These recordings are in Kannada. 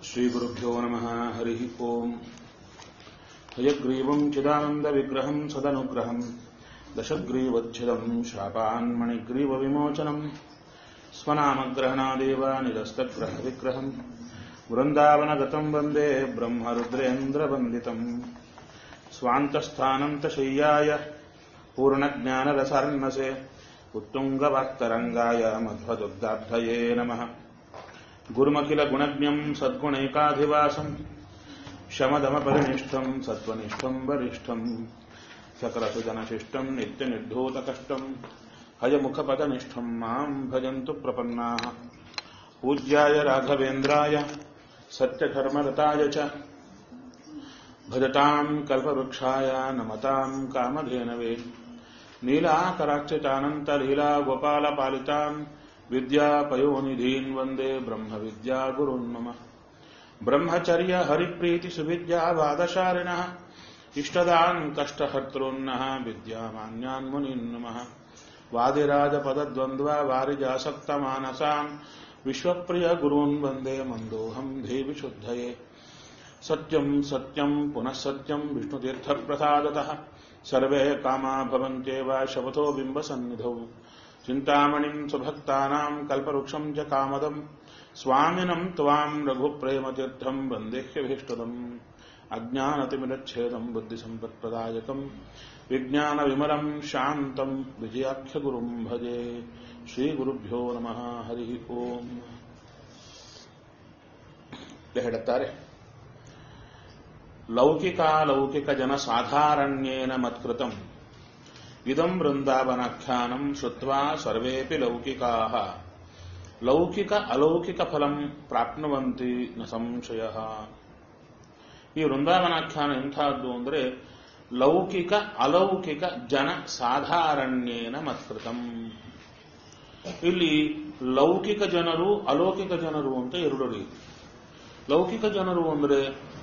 श्रीगुरुभ्यो नमः हरिः ओम् हयग्रीवम् चिदानन्दविग्रहम् सदनुग्रहम् दशग्रीवच्छिदम् शापान्मणिग्रीवविमोचनम् स्वनामग्रहणादेव निरस्तग्रहविग्रहम् वृन्दावनगतम् वन्दे ब्रह्मरुद्रेन्द्रवन्दितम् स्वान्तस्थानन्तशय्याय पूर्णज्ञानरसार्णसे उत्तुङ्गवाक्तरङ्गाय मध्वदुग्धाब्धये नमः गुरुमखिलगुणज्ञम् सद्गुणैकाधिवासम् शमदमपरिनिष्ठम् सत्त्वनिष्ठम् वरिष्ठम् सकलसुजनशिष्टम् नित्यनिर्धूतकष्टम् हयमुखपदनिष्ठम् माम् भजन्तु प्रपन्नाः पूज्याय राघवेन्द्राय सत्यधर्मरताय च भजताम् कल्पवृक्षाय नमताम् कामधेनवे नीलाकराक्षितानन्तलीलागोपालपालितान् विद्यापयोनिधीन् वन्दे ब्रह्मविद्यागुरुन् मम ब्रह्मचर्य हरिप्रीतिसुविद्यावादशालिनः इष्टदान् कष्टहर्तॄन्नः विद्यामान्यान् मुनीन् नमः वादिराजपदद्वन्द्वा वारिजासक्तमानसान् विश्वप्रियगुरून् वन्दे मन्दोऽहम् देविशुद्धये सत्यम् सत्यम् पुनः सत्यम् विष्णुतीर्थप्रसादतः सर्वे कामा भवन्त्येव शपथो बिम्बसन्निधौ चिन्तामणिम् सुभक्तानाम् कल्पवृक्षम् च कामदम् स्वामिनम् त्वाम् रघुप्रेमतीर्थम् वन्देह्यभीष्टदम् अज्ञानतिमिरच्छेदम् बुद्धिसम्पत्प्रदायकम् विज्ञानविमलम् शान्तम् विजयाख्यगुरुम् भजे ಶ್ರೀಗುರುಭ್ಯೋ ನಮಃ ಹರಿ ಓಂ ಹೇಳುತ್ತಾರೆ ಲೌಕಿಕಾಲೌಕಿಕ ಜನ ಸಾಧಾರಣ್ಯೇನ ಮತ್ಕೃತಂ ಇದಂ ವೃಂದಾವನಾಖ್ಯಾನಂ ಶ್ರುತ್ವಾ ಸರ್ವೇಪಿ ಲೌಕಿಕಾ ಲೌಕಿಕ ಅಲೌಕಿಕ ಫಲಂ ಪ್ರಾಪ್ನುವಂತಿ ನ ಸಂಶಯ ಈ ವೃಂದಾವನಾಖ್ಯಾನ ಎಂಥದ್ದು ಅಂದರೆ ಲೌಕಿಕ ಅಲೌಕಿಕ ಜನ ಸಾಧಾರಣ್ಯೇನ ಮತ್ಕೃತಂ ಇಲ್ಲಿ ಲೌಕಿಕ ಜನರು ಅಲೌಕಿಕ ಜನರು ಅಂತ ಎರಡು ರೀತಿ ಲೌಕಿಕ ಜನರು ಅಂದರೆ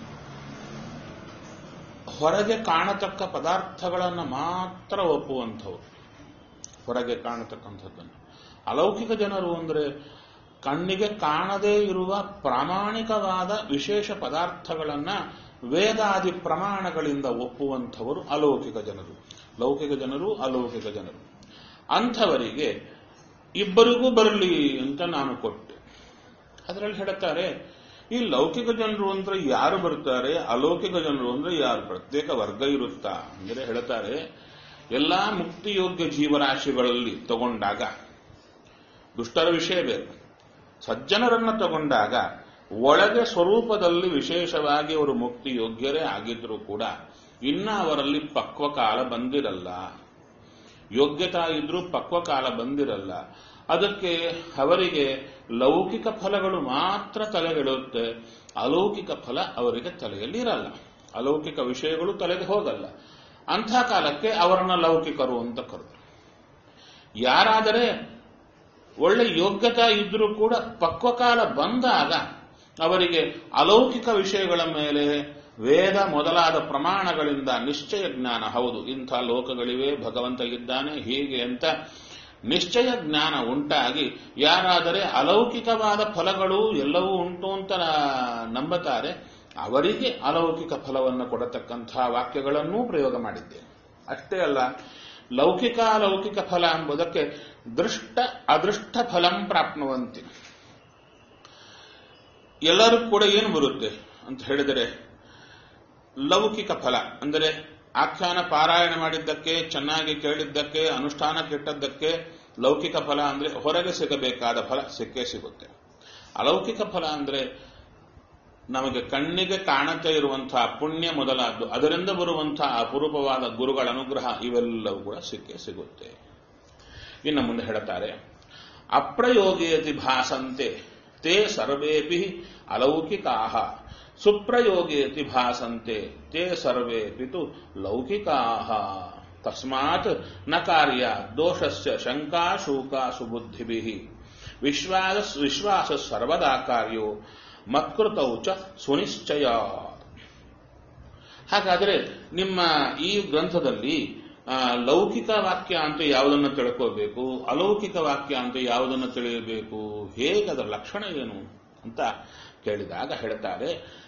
ಹೊರಗೆ ಕಾಣತಕ್ಕ ಪದಾರ್ಥಗಳನ್ನು ಮಾತ್ರ ಒಪ್ಪುವಂಥವ್ರು ಹೊರಗೆ ಕಾಣತಕ್ಕಂಥದ್ದನ್ನು ಅಲೌಕಿಕ ಜನರು ಅಂದರೆ ಕಣ್ಣಿಗೆ ಕಾಣದೇ ಇರುವ ಪ್ರಾಮಾಣಿಕವಾದ ವಿಶೇಷ ಪದಾರ್ಥಗಳನ್ನು ವೇದಾದಿ ಪ್ರಮಾಣಗಳಿಂದ ಒಪ್ಪುವಂಥವರು ಅಲೌಕಿಕ ಜನರು ಲೌಕಿಕ ಜನರು ಅಲೌಕಿಕ ಜನರು ಅಂಥವರಿಗೆ ಇಬ್ಬರಿಗೂ ಬರಲಿ ಅಂತ ನಾನು ಕೊಟ್ಟೆ ಅದರಲ್ಲಿ ಹೇಳುತ್ತಾರೆ ಈ ಲೌಕಿಕ ಜನರು ಅಂದ್ರೆ ಯಾರು ಬರ್ತಾರೆ ಅಲೌಕಿಕ ಜನರು ಅಂದ್ರೆ ಯಾರು ಪ್ರತ್ಯೇಕ ವರ್ಗ ಇರುತ್ತಾ ಅಂದರೆ ಹೇಳ್ತಾರೆ ಎಲ್ಲಾ ಮುಕ್ತಿಯೋಗ್ಯ ಜೀವರಾಶಿಗಳಲ್ಲಿ ತಗೊಂಡಾಗ ದುಷ್ಟರ ವಿಷಯ ಬೇರೆ ಸಜ್ಜನರನ್ನ ತಗೊಂಡಾಗ ಒಳಗೆ ಸ್ವರೂಪದಲ್ಲಿ ವಿಶೇಷವಾಗಿ ಅವರು ಮುಕ್ತಿ ಯೋಗ್ಯರೇ ಆಗಿದ್ರೂ ಕೂಡ ಇನ್ನ ಅವರಲ್ಲಿ ಪಕ್ವ ಕಾಲ ಬಂದಿರಲ್ಲ ಯೋಗ್ಯತಾ ಇದ್ರೂ ಪಕ್ವ ಕಾಲ ಬಂದಿರಲ್ಲ ಅದಕ್ಕೆ ಅವರಿಗೆ ಲೌಕಿಕ ಫಲಗಳು ಮಾತ್ರ ತಲೆಗೆಡುತ್ತೆ ಅಲೌಕಿಕ ಫಲ ಅವರಿಗೆ ತಲೆಯಲ್ಲಿ ಇರಲ್ಲ ಅಲೌಕಿಕ ವಿಷಯಗಳು ತಲೆಗೆ ಹೋಗಲ್ಲ ಅಂಥ ಕಾಲಕ್ಕೆ ಅವರನ್ನ ಲೌಕಿಕರು ಅಂತ ಕರೆದು ಯಾರಾದರೆ ಒಳ್ಳೆ ಯೋಗ್ಯತಾ ಇದ್ರೂ ಕೂಡ ಪಕ್ವಕಾಲ ಬಂದಾಗ ಅವರಿಗೆ ಅಲೌಕಿಕ ವಿಷಯಗಳ ಮೇಲೆ ವೇದ ಮೊದಲಾದ ಪ್ರಮಾಣಗಳಿಂದ ನಿಶ್ಚಯ ಜ್ಞಾನ ಹೌದು ಇಂಥ ಲೋಕಗಳಿವೆ ಭಗವಂತ ಇದ್ದಾನೆ ಹೀಗೆ ಅಂತ ನಿಶ್ಚಯ ಜ್ಞಾನ ಉಂಟಾಗಿ ಯಾರಾದರೆ ಅಲೌಕಿಕವಾದ ಫಲಗಳು ಎಲ್ಲವೂ ಉಂಟು ಅಂತ ನಂಬುತ್ತಾರೆ ಅವರಿಗೆ ಅಲೌಕಿಕ ಫಲವನ್ನು ಕೊಡತಕ್ಕಂಥ ವಾಕ್ಯಗಳನ್ನೂ ಪ್ರಯೋಗ ಮಾಡಿದ್ದೇನೆ ಅಷ್ಟೇ ಅಲ್ಲ ಲೌಕಿಕ ಅಲೌಕಿಕ ಫಲ ಎಂಬುದಕ್ಕೆ ದೃಷ್ಟ ಅದೃಷ್ಟ ಫಲಂ ಪ್ರಾಪ್ನುವಂತಿ ಎಲ್ಲರೂ ಕೂಡ ಏನು ಬರುತ್ತೆ ಅಂತ ಹೇಳಿದರೆ ಲೌಕಿಕ ಫಲ ಅಂದರೆ ಆಖ್ಯಾನ ಪಾರಾಯಣ ಮಾಡಿದ್ದಕ್ಕೆ ಚೆನ್ನಾಗಿ ಕೇಳಿದ್ದಕ್ಕೆ ಅನುಷ್ಠಾನ ಕೆಟ್ಟದ್ದಕ್ಕೆ ಲೌಕಿಕ ಫಲ ಅಂದ್ರೆ ಹೊರಗೆ ಸಿಗಬೇಕಾದ ಫಲ ಸಿಕ್ಕೇ ಸಿಗುತ್ತೆ ಅಲೌಕಿಕ ಫಲ ಅಂದ್ರೆ ನಮಗೆ ಕಣ್ಣಿಗೆ ಕಾಣದೇ ಇರುವಂತಹ ಪುಣ್ಯ ಮೊದಲಾದ್ದು ಅದರಿಂದ ಬರುವಂತಹ ಅಪರೂಪವಾದ ಗುರುಗಳ ಅನುಗ್ರಹ ಇವೆಲ್ಲವೂ ಕೂಡ ಸಿಕ್ಕೇ ಸಿಗುತ್ತೆ ಇನ್ನು ಮುಂದೆ ಹೇಳುತ್ತಾರೆ ಅಪ್ರಯೋಗೇತಿ ಭಾಸಂತೆ ತೇ ಸರ್ವೇಪಿ ಅಲೌಕಿಕಾ ಸುಪ್ರಯೋಗೇತಿ ಭಾಸಂತೆ ತೇ ಸರ್ವೇಪಿ ತು ಲೌಕಿಕಾ ತಸ್ಮಾತ್ ನ ಕಾರ್ಯ ದೋಷಸ್ಯ ಶಂಕಾ ಶೂಕ ಸುಬುದ್ಧಿಭಿ ವಿಶ್ವಾಸ ವಿಶ್ವಾಸ ಸರ್ವದಾ ಕಾರ್ಯೋ ಮತ್ಕೃತೌ ಚ ಸುನಿಶ್ಚಯ ಹಾಗಾದರೆ ನಿಮ್ಮ ಈ ಗ್ರಂಥದಲ್ಲಿ ಆ, ಲೌಕಿಕ ವಾಕ್ಯ ಅಂತ ಯಾವುದನ್ನು ತಿಳ್ಕೋಬೇಕು ಅಲೌಕಿಕ ವಾಕ್ಯ ಅಂತ ಯಾವುದನ್ನು ತಿಳಿಯಬೇಕು ಹೇಗೆ ಅದರ ಲಕ್ಷಣ ಏನು ಅಂತ ಕೇಳಿದಾಗ ಹೇಳ್ತಾರೆ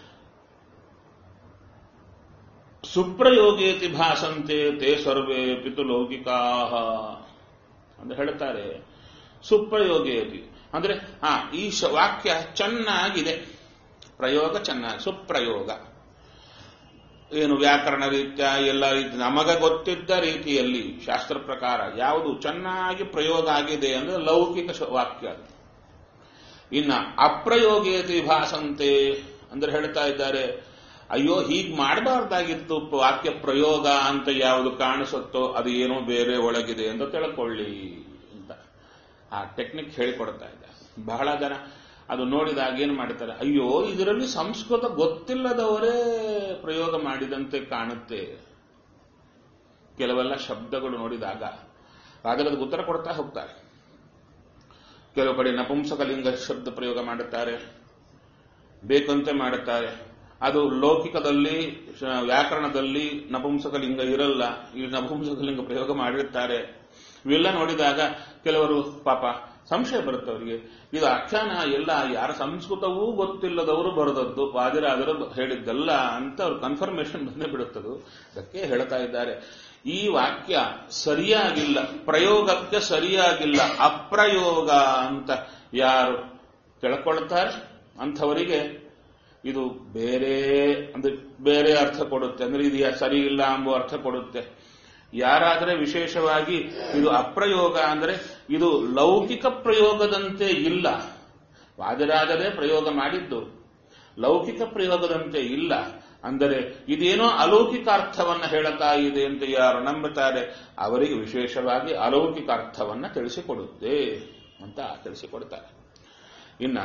ಸುಪ್ರಯೋಗೇತಿ ಭಾಸಂತೆ ತೇ ಸರ್ವೇ ಪಿತು ಲೌಕಿಕಾ ಅಂತ ಹೇಳ್ತಾರೆ ಸುಪ್ರಯೋಗೇತಿ ಅಂದ್ರೆ ಹಾ ಈ ಶ- ವಾಕ್ಯ ಚೆನ್ನಾಗಿದೆ ಪ್ರಯೋಗ ಚೆನ್ನಾಗಿ ಸುಪ್ರಯೋಗ ಏನು ವ್ಯಾಕರಣ ರೀತ್ಯ ಎಲ್ಲ ರೀತಿ ನಮಗ ಗೊತ್ತಿದ್ದ ರೀತಿಯಲ್ಲಿ ಶಾಸ್ತ್ರ ಪ್ರಕಾರ ಯಾವುದು ಚೆನ್ನಾಗಿ ಪ್ರಯೋಗ ಆಗಿದೆ ಅಂದ್ರೆ ಲೌಕಿಕ ಶ- ವಾಕ್ಯ ಅದು ಇನ್ನ ಅಪ್ರಯೋಗೇತಿ ಭಾಸಂತೆ ಅಂದ್ರೆ ಹೇಳ್ತಾ ಇದ್ದಾರೆ ಅಯ್ಯೋ ಹೀಗ್ ಮಾಡಬಾರ್ದಾಗಿತ್ತು ವಾಕ್ಯ ಪ್ರಯೋಗ ಅಂತ ಯಾವುದು ಕಾಣಿಸುತ್ತೋ ಅದು ಏನೋ ಬೇರೆ ಒಳಗಿದೆ ಅಂತ ತಿಳ್ಕೊಳ್ಳಿ ಅಂತ ಆ ಟೆಕ್ನಿಕ್ ಹೇಳಿಕೊಡ್ತಾ ಇದ್ದ ಬಹಳ ಜನ ಅದು ನೋಡಿದಾಗ ಏನ್ ಮಾಡ್ತಾರೆ ಅಯ್ಯೋ ಇದರಲ್ಲಿ ಸಂಸ್ಕೃತ ಗೊತ್ತಿಲ್ಲದವರೇ ಪ್ರಯೋಗ ಮಾಡಿದಂತೆ ಕಾಣುತ್ತೆ ಕೆಲವೆಲ್ಲ ಶಬ್ದಗಳು ನೋಡಿದಾಗ ರಾಜರದ್ದು ಉತ್ತರ ಕೊಡ್ತಾ ಹೋಗ್ತಾರೆ ಕೆಲವು ಕಡೆ ನಪುಂಸಕಲಿಂಗ ಶಬ್ದ ಪ್ರಯೋಗ ಮಾಡುತ್ತಾರೆ ಬೇಕಂತೆ ಮಾಡುತ್ತಾರೆ ಅದು ಲೌಕಿಕದಲ್ಲಿ ಶ- ವ್ಯಾಕರಣದಲ್ಲಿ ನಪುಂಸಕಲಿಂಗ ಇರಲ್ಲ ಈ ನಪುಂಸಕಲಿಂಗ ಪ್ರಯೋಗ ಮಾಡಿರ್ತಾರೆ ಇವೆಲ್ಲ ನೋಡಿದಾಗ ಕೆಲವರು ಪಾಪ ಸಂಶಯ ಬರುತ್ತೆ ಅವರಿಗೆ ಇದು ಆಖ್ಯಾನ ಎಲ್ಲ ಯಾರ ಸಂಸ್ಕೃತವೂ ಗೊತ್ತಿಲ್ಲದವರು ಬರೆದದ್ದು ವಾದಿರಾದರು ಹೇಳಿದ್ದಲ್ಲ ಅಂತ ಅವ್ರ ಕನ್ಫರ್ಮೇಶನ್ ಬಂದೇ ಬಿಡುತ್ತದು ಅದಕ್ಕೆ ಹೇಳ್ತಾ ಇದ್ದಾರೆ ಈ ವಾಕ್ಯ ಸರಿಯಾಗಿಲ್ಲ ಪ್ರಯೋಗಕ್ಕೆ ಸರಿಯಾಗಿಲ್ಲ ಅಪ್ರಯೋಗ ಅಂತ ಯಾರು ತಿಳ್ಕೊಳ್ತಾರೆ ಅಂಥವರಿಗೆ ಇದು ಬೇರೆ ಅಂದ್ರೆ ಬೇರೆ ಅರ್ಥ ಕೊಡುತ್ತೆ ಅಂದ್ರೆ ಇದು ಸರಿ ಇಲ್ಲ ಎಂಬ ಅರ್ಥ ಕೊಡುತ್ತೆ ಯಾರಾದರೆ ವಿಶೇಷವಾಗಿ ಇದು ಅಪ್ರಯೋಗ ಅಂದ್ರೆ ಇದು ಲೌಕಿಕ ಪ್ರಯೋಗದಂತೆ ಇಲ್ಲ ವಾದಿರಾಜರೇ ಪ್ರಯೋಗ ಮಾಡಿದ್ದು ಲೌಕಿಕ ಪ್ರಯೋಗದಂತೆ ಇಲ್ಲ ಅಂದರೆ ಇದೇನೋ ಅಲೌಕಿಕ ಅರ್ಥವನ್ನ ಹೇಳುತ್ತಾ ಇದೆ ಅಂತ ಯಾರು ನಂಬುತ್ತಾರೆ ಅವರಿಗೆ ವಿಶೇಷವಾಗಿ ಅಲೌಕಿಕ ಅರ್ಥವನ್ನ ತಿಳಿಸಿಕೊಡುತ್ತೆ ಅಂತ ತಿಳಿಸಿಕೊಡ್ತಾರೆ ಇನ್ನ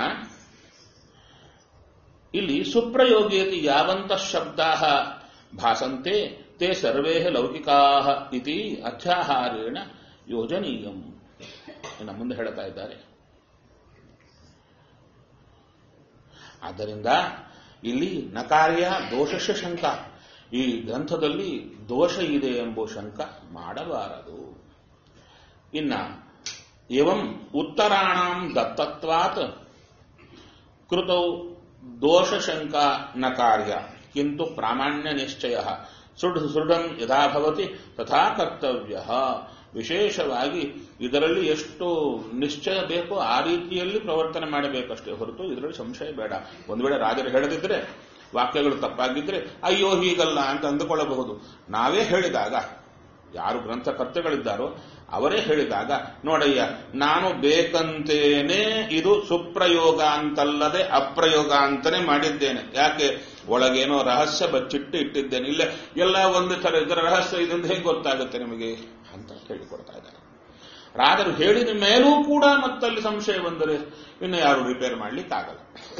ಇಲ್ಲಿ ಸುಪ್ರಯೋಗಿಯಲ್ಲಿ ಯಾವಂತ ಶಬ್ದಾ ಭಾಸಂತೆ ತೇ ಸರ್ವೇ ಲೌಕಿಕಾ ಇತಿ ಅಧ್ಯಾಹಾರೇಣ ಯೋಜನೀಯಂ ಇನ್ನು ಮುಂದೆ ಹೇಳ್ತಾ ಇದ್ದಾರೆ ಆದ್ದರಿಂದ ಇಲ್ಲಿ ನಕಾರ್ಯ ದೋಷಶ ಶಂಕ ಈ ಗ್ರಂಥದಲ್ಲಿ ದೋಷ ಇದೆ ಎಂಬ ಶಂಕ ಮಾಡಬಾರದು ಇನ್ನ ಏವಂ ಉತ್ತರಾಣಂ ದತ್ತತ್ವಾತ್ ಕೃತೌ ದೋಷಶಂಕ ನ ಕಾರ್ಯ ಕಿಂತು ಪ್ರಾಮಾಣ್ಯ ನಿಶ್ಚಯ ಸುಡ್ ಸುಡನ್ ಯಥಾ ಭವತಿ ತಥಾ ಕರ್ತವ್ಯ ವಿಶೇಷವಾಗಿ ಇದರಲ್ಲಿ ಎಷ್ಟು ನಿಶ್ಚಯ ಬೇಕೋ ಆ ರೀತಿಯಲ್ಲಿ ಪ್ರವರ್ತನೆ ಮಾಡಬೇಕಷ್ಟೇ ಹೊರತು ಇದರಲ್ಲಿ ಸಂಶಯ ಬೇಡ ಒಂದು ವೇಳೆ ರಾಜರು ಹೇಳದಿದ್ರೆ ವಾಕ್ಯಗಳು ತಪ್ಪಾಗಿದ್ರೆ ಅಯ್ಯೋ ಹೀಗಲ್ಲ ಅಂತ ಅಂದುಕೊಳ್ಳಬಹುದು ನಾವೇ ಹೇಳಿದಾಗ ಯಾರು ಗ್ರಂಥಕರ್ತಗಳಿದ್ದಾರೋ ಅವರೇ ಹೇಳಿದಾಗ ನೋಡಯ್ಯ ನಾನು ಬೇಕಂತೇನೆ ಇದು ಸುಪ್ರಯೋಗ ಅಂತಲ್ಲದೆ ಅಪ್ರಯೋಗ ಅಂತಾನೆ ಮಾಡಿದ್ದೇನೆ ಯಾಕೆ ಒಳಗೇನೋ ರಹಸ್ಯ ಬಚ್ಚಿಟ್ಟು ಇಟ್ಟಿದ್ದೇನೆ ಇಲ್ಲ ಎಲ್ಲ ಒಂದು ತರ ಇದರ ರಹಸ್ಯ ಇದರಿಂದ ಹೇಗೆ ಗೊತ್ತಾಗುತ್ತೆ ನಿಮಗೆ ಅಂತ ಹೇಳಿಕೊಡ್ತಾ ಇದ್ದಾರೆ ರಾಜರು ಹೇಳಿದ ಮೇಲೂ ಕೂಡ ಮತ್ತಲ್ಲಿ ಸಂಶಯ ಬಂದರೆ ಇನ್ನು ಯಾರು ರಿಪೇರ್ ಮಾಡ್ಲಿಕ್ಕಾಗಲ್ಲ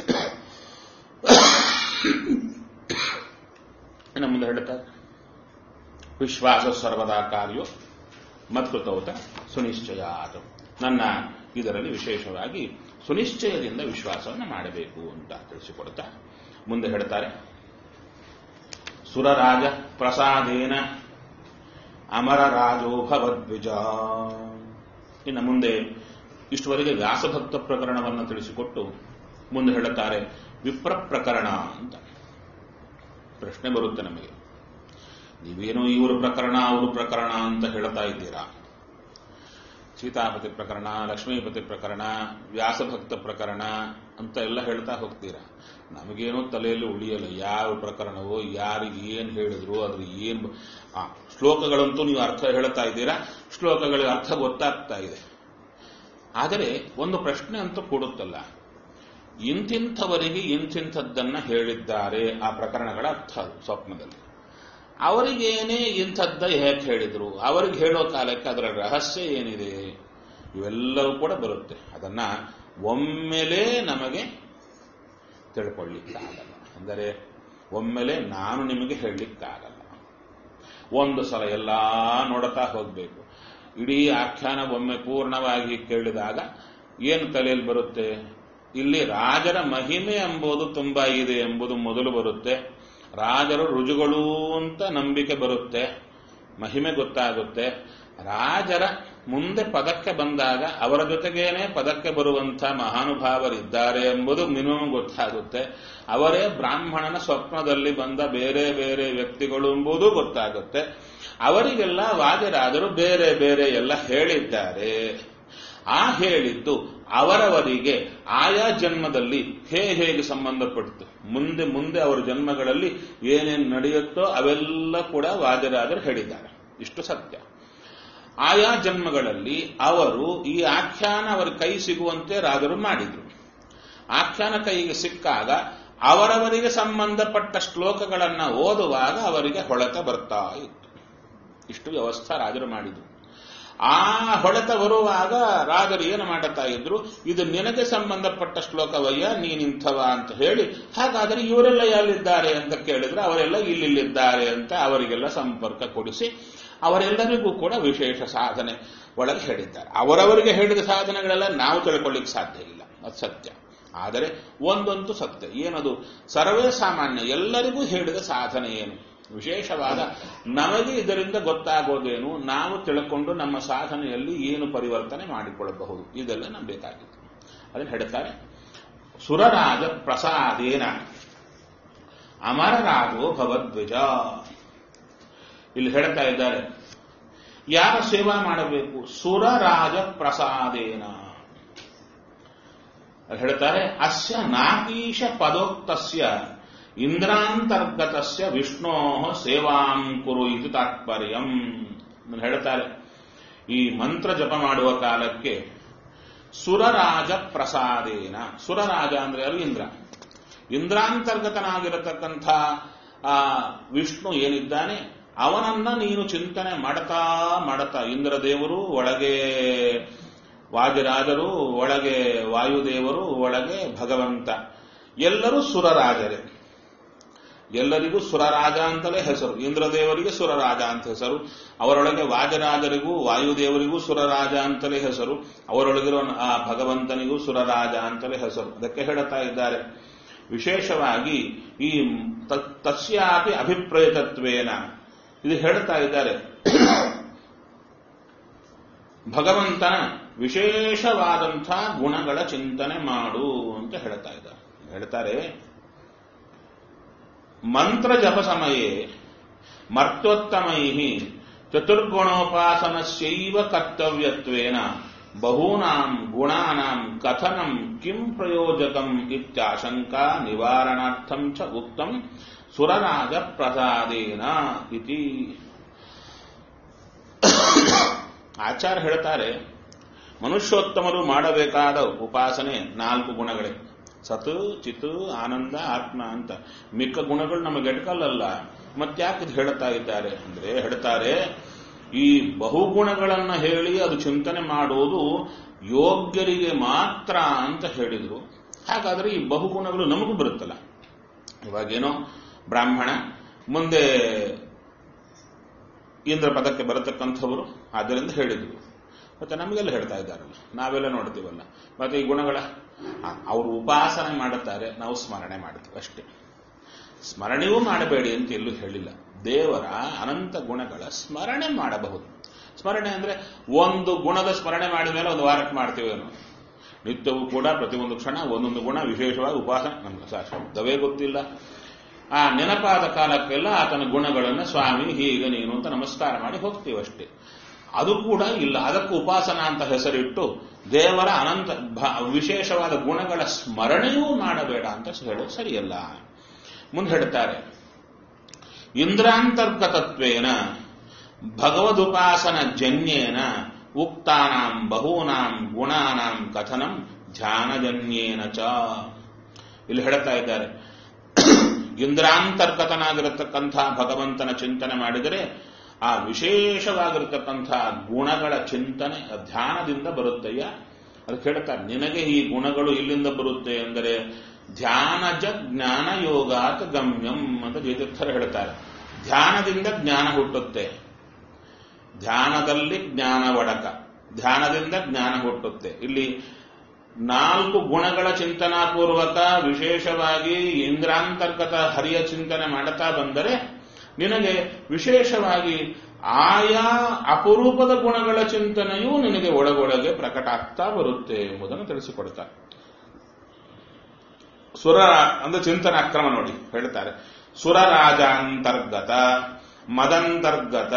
ಇನ್ನು ಮುಂದೆ ಹೇಳ್ತಾರೆ ವಿಶ್ವಾಸ ಸರ್ವದಾ ಕಾರ್ಯೋ ಮತ್ಕೃತೌತ ಸುನಿಶ್ಚಯಾತ್ ನನ್ನ ಇದರಲ್ಲಿ ವಿಶೇಷವಾಗಿ ಸುನಿಶ್ಚಯದಿಂದ ವಿಶ್ವಾಸವನ್ನು ಮಾಡಬೇಕು ಅಂತ ತಿಳಿಸಿಕೊಡ್ತಾ ಮುಂದೆ ಹೇಳ್ತಾರೆ ಸುರರಾಜ ಪ್ರಸಾದೇನ ಅಮರರಾಜೋ ಭವದ್ವಿಜ ಇನ್ನು ಮುಂದೆ ಇಷ್ಟುವರೆಗೆ ವ್ಯಾಸಭಕ್ತ ಪ್ರಕರಣವನ್ನು ತಿಳಿಸಿಕೊಟ್ಟು ಮುಂದೆ ಹೇಳುತ್ತಾರೆ ವಿಪ್ರ ಪ್ರಕರಣ ಅಂತ ಪ್ರಶ್ನೆ ಬರುತ್ತೆ ನಮಗೆ ನೀವೇನೋ ಇವರು ಪ್ರಕರಣ ಅವರು ಪ್ರಕರಣ ಅಂತ ಹೇಳ್ತಾ ಇದ್ದೀರಾ ಸೀತಾಪತಿ ಪ್ರಕರಣ ಲಕ್ಷ್ಮೀಪತಿ ಪ್ರಕರಣ ವ್ಯಾಸಭಕ್ತ ಪ್ರಕರಣ ಅಂತ ಎಲ್ಲ ಹೇಳ್ತಾ ಹೋಗ್ತೀರಾ ನಮಗೇನೋ ತಲೆಯಲ್ಲಿ ಉಳಿಯಲ್ಲ ಯಾವ ಪ್ರಕರಣವೋ ಯಾರಿಗೆ ಏನ್ ಹೇಳಿದ್ರು ಅದ್ರ ಏನ್ ಬ- ಆ, ಶ್ಲೋಕಗಳಂತೂ ನೀವು ಅರ್ಥ ಹೇಳ್ತಾ ಇದ್ದೀರಾ ಶ್ಲೋಕಗಳಿಗೆ ಅರ್ಥ ಗೊತ್ತಾಗ್ತಾ ಇದೆ ಆದರೆ ಒಂದು ಪ್ರಶ್ನೆ ಅಂತೂ ಕೊಡುತ್ತಲ್ಲ ಇಂತಿಂಥವರಿಗೆ ಇಂತಿಂಥದ್ದನ್ನ ಹೇಳಿದ್ದಾರೆ ಆ ಪ್ರಕರಣಗಳ ಅರ್ಥ ಅದು ಸ್ವಪ್ನದಲ್ಲಿ ಅವರಿಗೇನೇ ಇಂಥದ್ದ ಹೇಗೆ ಹೇಳಿದ್ರು ಅವರಿಗೆ ಹೇಳೋ ಕಾಲಕ್ಕೆ ಅದರ ರಹಸ್ಯ ಏನಿದೆ ಇವೆಲ್ಲವೂ ಕೂಡ ಬರುತ್ತೆ ಅದನ್ನ ಒಮ್ಮೆಲೇ ನಮಗೆ ತಿಳ್ಕೊಳ್ಳಿಕ್ಕಾಗಲ್ಲ ಅಂದರೆ ಒಮ್ಮೆಲೆ ನಾನು ನಿಮಗೆ ಹೇಳಲಿಕ್ಕಾಗಲ್ಲ ಒಂದು ಸಲ ಎಲ್ಲ ನೋಡುತ್ತಾ ಹೋಗಬೇಕು ಇಡೀ ಆಖ್ಯಾನ ಒಮ್ಮೆ ಪೂರ್ಣವಾಗಿ ಕೇಳಿದಾಗ ಏನು ತಲೆಯಲ್ಲಿ ಬರುತ್ತೆ ಇಲ್ಲಿ ರಾಜರ ಮಹಿಮೆ ಎಂಬುದು ತುಂಬಾ ಇದೆ ಎಂಬುದು ಮೊದಲು ಬರುತ್ತೆ ರಾಜರು ರುಜುಗಳು ಅಂತ ನಂಬಿಕೆ ಬರುತ್ತೆ ಮಹಿಮೆ ಗೊತ್ತಾಗುತ್ತೆ ರಾಜರ ಮುಂದೆ ಪದಕ್ಕೆ ಬಂದಾಗ ಅವರ ಜೊತೆಗೇನೆ ಪದಕ್ಕೆ ಬರುವಂಥ ಮಹಾನುಭಾವರಿದ್ದಾರೆ ಎಂಬುದು ಮಿನಿಮಮ್ ಗೊತ್ತಾಗುತ್ತೆ ಅವರೇ ಬ್ರಾಹ್ಮಣನ ಸ್ವಪ್ನದಲ್ಲಿ ಬಂದ ಬೇರೆ ಬೇರೆ ವ್ಯಕ್ತಿಗಳು ಎಂಬುದು ಗೊತ್ತಾಗುತ್ತೆ ಅವರಿಗೆಲ್ಲ ವಾದಿರಾದರು ಬೇರೆ ಬೇರೆ ಎಲ್ಲ ಹೇಳಿದ್ದಾರೆ ಆ ಹೇಳಿದ್ದು ಅವರವರಿಗೆ ಆಯಾ ಜನ್ಮದಲ್ಲಿ ಹೇಗೆ ಹೇಗೆ ಸಂಬಂಧಪಡ್ತು ಮುಂದೆ ಮುಂದೆ ಅವರ ಜನ್ಮಗಳಲ್ಲಿ ಏನೇನು ನಡೆಯುತ್ತೋ ಅವೆಲ್ಲ ಕೂಡ ವಾದಿರಾದರು ಹೇಳಿದ್ದಾರೆ ಇಷ್ಟು ಸತ್ಯ ಆಯಾ ಜನ್ಮಗಳಲ್ಲಿ ಅವರು ಈ ಆಖ್ಯಾನ ಅವರ ಕೈ ಸಿಗುವಂತೆ ರಾಜರು ಮಾಡಿದರು ಆಖ್ಯಾನ ಕೈಗೆ ಸಿಕ್ಕಾಗ ಅವರವರಿಗೆ ಸಂಬಂಧಪಟ್ಟ ಶ್ಲೋಕಗಳನ್ನು ಓದುವಾಗ ಅವರಿಗೆ ಹೊಳೆತ ಬರ್ತಾ ಇತ್ತು ಇಷ್ಟು ವ್ಯವಸ್ಥೆ ರಾಜರು ಮಾಡಿದರು ಆ ಹೊಳೆತ ಬರುವಾಗ ರಾಜರು ಏನು ಮಾಡುತ್ತಾ ಇದ್ರು ಇದು ನಿನಗೆ ಸಂಬಂಧಪಟ್ಟ ಶ್ಲೋಕವಯ್ಯ ನೀನಿಂಥವ ಅಂತ ಹೇಳಿ ಹಾಗಾದರೆ ಇವರೆಲ್ಲ ಎಲ್ಲಿದ್ದಾರೆ ಅಂತ ಕೇಳಿದ್ರೆ ಅವರೆಲ್ಲ ಇಲ್ಲಿಲ್ಲಿದ್ದಾರೆ ಅಂತ ಅವರಿಗೆಲ್ಲ ಸಂಪರ್ಕ ಕೊಡಿಸಿ ಅವರೆಲ್ಲರಿಗೂ ಕೂಡ ವಿಶೇಷ ಸಾಧನೆ ಒಳಗೆ ಹೇಳಿದ್ದಾರೆ ಅವರವರಿಗೆ ಹೇಳಿದ ಸಾಧನೆಗಳೆಲ್ಲ ನಾವು ತಿಳ್ಕೊಳ್ಳಿಕ್ಕೆ ಸಾಧ್ಯ ಇಲ್ಲ ಅದು ಸತ್ಯ ಆದರೆ ಒಂದಂತೂ ಸತ್ಯ ಏನದು ಸರ್ವೇ ಸಾಮಾನ್ಯ ಎಲ್ಲರಿಗೂ ಹೇಳಿದ ಸಾಧನೆ ಏನು ವಿಶೇಷವಾದ ನಮಗೆ ಇದರಿಂದ ಗೊತ್ತಾಗೋದೇನು ನಾವು ತಿಳ್ಕೊಂಡು ನಮ್ಮ ಸಾಧನೆಯಲ್ಲಿ ಏನು ಪರಿವರ್ತನೆ ಮಾಡಿಕೊಳ್ಳಬಹುದು ಇದೆಲ್ಲ ನಮ್ಗೆ ಬೇಕಾಗಿತ್ತು ಅದನ್ನು ಹೇಳ್ತಾರೆ ಸುರರಾಜ ಪ್ರಸಾದೇನ ಅಮರರಾಗೋ ಭಗವದ್ವಿಜ ಇಲ್ಲಿ ಹೇಳ್ತಾ ಇದ್ದಾರೆ ಯಾರ ಸೇವಾ ಮಾಡಬೇಕು ಸುರರಾಜ ಪ್ರಸಾದೇನ ಹೇಳ್ತಾರೆ ಅಸ್ಯ ನಾಕೀಶ ಪದೋಕ್ತಸ್ಯ ಇಂದ್ರಾಂತರ್ಗತಸ್ಯ ವಿಷ್ಣೋ ಸೇವಾಂ ಕುರು ಇದು ತಾತ್ಪರ್ಯಂ ಹೇಳ್ತಾರೆ ಈ ಮಂತ್ರ ಜಪ ಮಾಡುವ ಕಾಲಕ್ಕೆ ಸುರರಾಜ ಪ್ರಸಾದೇನ ಸುರರಾಜ ಅಂದ್ರೆ ಯಾರು ಇಂದ್ರ ಇಂದ್ರಾಂತರ್ಗತನಾಗಿರತಕ್ಕಂಥ ಆ ವಿಷ್ಣು ಏನಿದ್ದಾನೆ ಅವನನ್ನ ನೀನು ಚಿಂತನೆ ಮಾಡತಾ ಮಾಡತಾ ಇಂದ್ರದೇವರು ಒಳಗೆ ವಾಜರಾಜರು ಒಳಗೆ ವಾಯುದೇವರು ಒಳಗೆ ಭಗವಂತ ಎಲ್ಲರೂ ಸುರರಾಜರೇ ಎಲ್ಲರಿಗೂ ಸುರರಾಜ ಅಂತಲೇ ಹೆಸರು ಇಂದ್ರದೇವರಿಗೆ ಸುರರಾಜ ಅಂತ ಹೆಸರು ಅವರೊಳಗೆ ವಾಜರಾಜರಿಗೂ ವಾಯುದೇವರಿಗೂ ಸುರರಾಜ ಅಂತಲೇ ಹೆಸರು ಅವರೊಳಗಿರೋ ಆ ಭಗವಂತನಿಗೂ ಸುರರಾಜ ಅಂತಲೇ ಹೆಸರು ಅದಕ್ಕೆ ಹೇಳುತ್ತಾ ಇದ್ದಾರೆ ವಿಶೇಷವಾಗಿ ಈ ತಸ್ಯಾಪಿ ಅಭಿಪ್ರೇತತ್ವೇನ ಇದು ಹೇಳ್ತಾ ಇದ್ದಾರೆ ಭಗವಂತನ ವಿಶೇಷವಾದಂಥ ಗುಣಗಳ ಚಿಂತನೆ ಮಾಡು ಅಂತ ಹೇಳ್ತಾ ಇದ್ದಾರೆ ಹೇಳ್ತಾರೆ ಮಂತ್ರ ಜಪ ಸಮಯೇ ಮರ್ತೋತ್ತಮೈ ಚತುರ್ಗುಣೋಪಾಸನಸ್ಯೈವ ಕರ್ತವ್ಯತ್ವೇನ ಬಹೂನಾಂ ಗುಣಾನಾಂ ಕಥನಂ ಕಿಂ ಪ್ರಯೋಜಕಂ ಇತ್ಯಾಶಂಕಾ ನಿವಾರಣಾರ್ಥಂ ಚ ಉಕ್ತಂ ಸುರರಾಜ ಪ್ರಸಾದೇನ ಇತಿ ಆಚಾರ ಹೇಳ್ತಾರೆ ಮನುಷ್ಯೋತ್ತಮರು ಮಾಡಬೇಕಾದ ಉಪಾಸನೆ ನಾಲ್ಕು ಗುಣಗಳೇ ಸತ್ ಚಿತ್ ಆನಂದ ಆತ್ಮ ಅಂತ ಮಿಕ್ಕ ಗುಣಗಳು ನಮಗೆ ಎಟ್ಕಲ್ಲಲ್ಲ ಮತ್ತ್ಯಾಕೆ ಇದು ಹೇಳ್ತಾ ಇದ್ದಾರೆ ಅಂದ್ರೆ ಹೇಳ್ತಾರೆ ಈ ಬಹುಗುಣಗಳನ್ನ ಹೇಳಿ ಅದು ಚಿಂತನೆ ಮಾಡುವುದು ಯೋಗ್ಯರಿಗೆ ಮಾತ್ರ ಅಂತ ಹೇಳಿದ್ರು ಹಾಗಾದ್ರೆ ಈ ಬಹುಗುಣಗಳು ನಮಗೂ ಬರುತ್ತಲ್ಲ ಇವಾಗೇನೋ ಬ್ರಾಹ್ಮಣ ಮುಂದೆ ಇಂದ್ರ ಪದಕ್ಕೆ ಬರತಕ್ಕಂಥವರು ಆದ್ದರಿಂದ ಹೇಳಿದ್ರು ಮತ್ತೆ ನಮಗೆಲ್ಲ ಹೇಳ್ತಾ ಇದ್ದಾರಲ್ಲ ನಾವೆಲ್ಲ ನೋಡ್ತೀವಲ್ಲ ಮತ್ತೆ ಈ ಗುಣಗಳ ಅವರು ಉಪಾಸನೆ ಮಾಡುತ್ತಾರೆ ನಾವು ಸ್ಮರಣೆ ಮಾಡ್ತೀವಿ ಅಷ್ಟೇ ಸ್ಮರಣೆಯೂ ಮಾಡಬೇಡಿ ಅಂತ ಎಲ್ಲೂ ಹೇಳಿಲ್ಲ ದೇವರ ಅನಂತ ಗುಣಗಳ ಸ್ಮರಣೆ ಮಾಡಬಹುದು ಸ್ಮರಣೆ ಅಂದ್ರೆ ಒಂದು ಗುಣದ ಸ್ಮರಣೆ ಮಾಡಿದ ಮೇಲೆ ಒಂದು ವಾರಕ್ಕೆ ಮಾಡ್ತೀವೇನು ನಿತ್ಯವೂ ಕೂಡ ಪ್ರತಿಯೊಂದು ಕ್ಷಣ ಒಂದೊಂದು ಗುಣ ವಿಶೇಷವಾಗಿ ಉಪಾಸನೆ ನಮ್ಗೆ ಶಬ್ದವೇ ಗೊತ್ತಿಲ್ಲ ಆ ನೆನಪಾದ ಕಾಲಕ್ಕೆಲ್ಲ ಆತನ ಗುಣಗಳನ್ನು ಸ್ವಾಮಿ ಹೀಗೆ ನೀನು ಅಂತ ನಮಸ್ಕಾರ ಮಾಡಿ ಹೋಗ್ತೀವಷ್ಟೇ ಅದು ಕೂಡ ಇಲ್ಲ ಅದಕ್ಕೂ ಉಪಾಸನ ಅಂತ ಹೆಸರಿಟ್ಟು ದೇವರ ಅನಂತ ವಿಶೇಷವಾದ ಗುಣಗಳ ಸ್ಮರಣೆಯೂ ಮಾಡಬೇಡ ಅಂತ ಹೇಳೋದು ಸರಿಯಲ್ಲ ಮುಂದೆ ಹೇಳ್ತಾರೆ ಇಂದ್ರಾಂತರ್ಗತತ್ವೇನ ಭಗವದುಪಾಸನ ಜನ್ಯೇನ ಉಕ್ತಾನಾಂ ಬಹೂನಾಂ ಗುಣಾನಾಂ ಕಥನಂ ಧ್ಯಾನಜನ್ಯೇನ ಚ ಇಲ್ಲಿ ಹೇಳ್ತಾ ಇದ್ದಾರೆ ಇಂದ್ರಾಂತರ್ಗತನಾಗಿರತಕ್ಕಂಥ ಭಗವಂತನ ಚಿಂತನೆ ಮಾಡಿದರೆ ಆ ವಿಶೇಷವಾಗಿರತಕ್ಕಂಥ ಗುಣಗಳ ಚಿಂತನೆ ಧ್ಯಾನದಿಂದ ಬರುತ್ತಯ್ಯ ಅದಕ್ಕೆ ಹೇಳ್ತಾರೆ ನಿನಗೆ ಈ ಗುಣಗಳು ಇಲ್ಲಿಂದ ಬರುತ್ತೆ ಎಂದರೆ ಧ್ಯಾನಜ ಜ್ಞಾನ ಯೋಗಾತ್ ಗಮ್ಯಂ ಅಂತ ಜಯತೀರ್ಥರು ಹೇಳ್ತಾರೆ ಧ್ಯಾನದಿಂದ ಜ್ಞಾನ ಹುಟ್ಟುತ್ತೆ ಧ್ಯಾನದಲ್ಲಿ ಜ್ಞಾನ ಒಡಕ ಧ್ಯಾನದಿಂದ ಜ್ಞಾನ ಹುಟ್ಟುತ್ತೆ ಇಲ್ಲಿ ನಾಲ್ಕು ಗುಣಗಳ ಚಿಂತನಾಪೂರ್ವಕ ವಿಶೇಷವಾಗಿ ಇಂದ್ರಾಂತರ್ಗತ ಹರಿಯ ಚಿಂತನೆ ಮಾಡುತ್ತಾ ಬಂದರೆ ನಿನಗೆ ವಿಶೇಷವಾಗಿ ಆಯಾ ಅಪರೂಪದ ಗುಣಗಳ ಚಿಂತನೆಯೂ ನಿನಗೆ ಒಳಗೊಳಗೆ ಪ್ರಕಟ ಆಗ್ತಾ ಬರುತ್ತೆ ಎಂಬುದನ್ನು ತಿಳಿಸಿಕೊಡ್ತಾರೆ ಸುರ ಅಂದ್ರೆ ಚಿಂತನ ಅಕ್ರಮ ನೋಡಿ ಹೇಳ್ತಾರೆ ಸುರರಾಜಾಂತರ್ಗತ ಮದಂತರ್ಗತ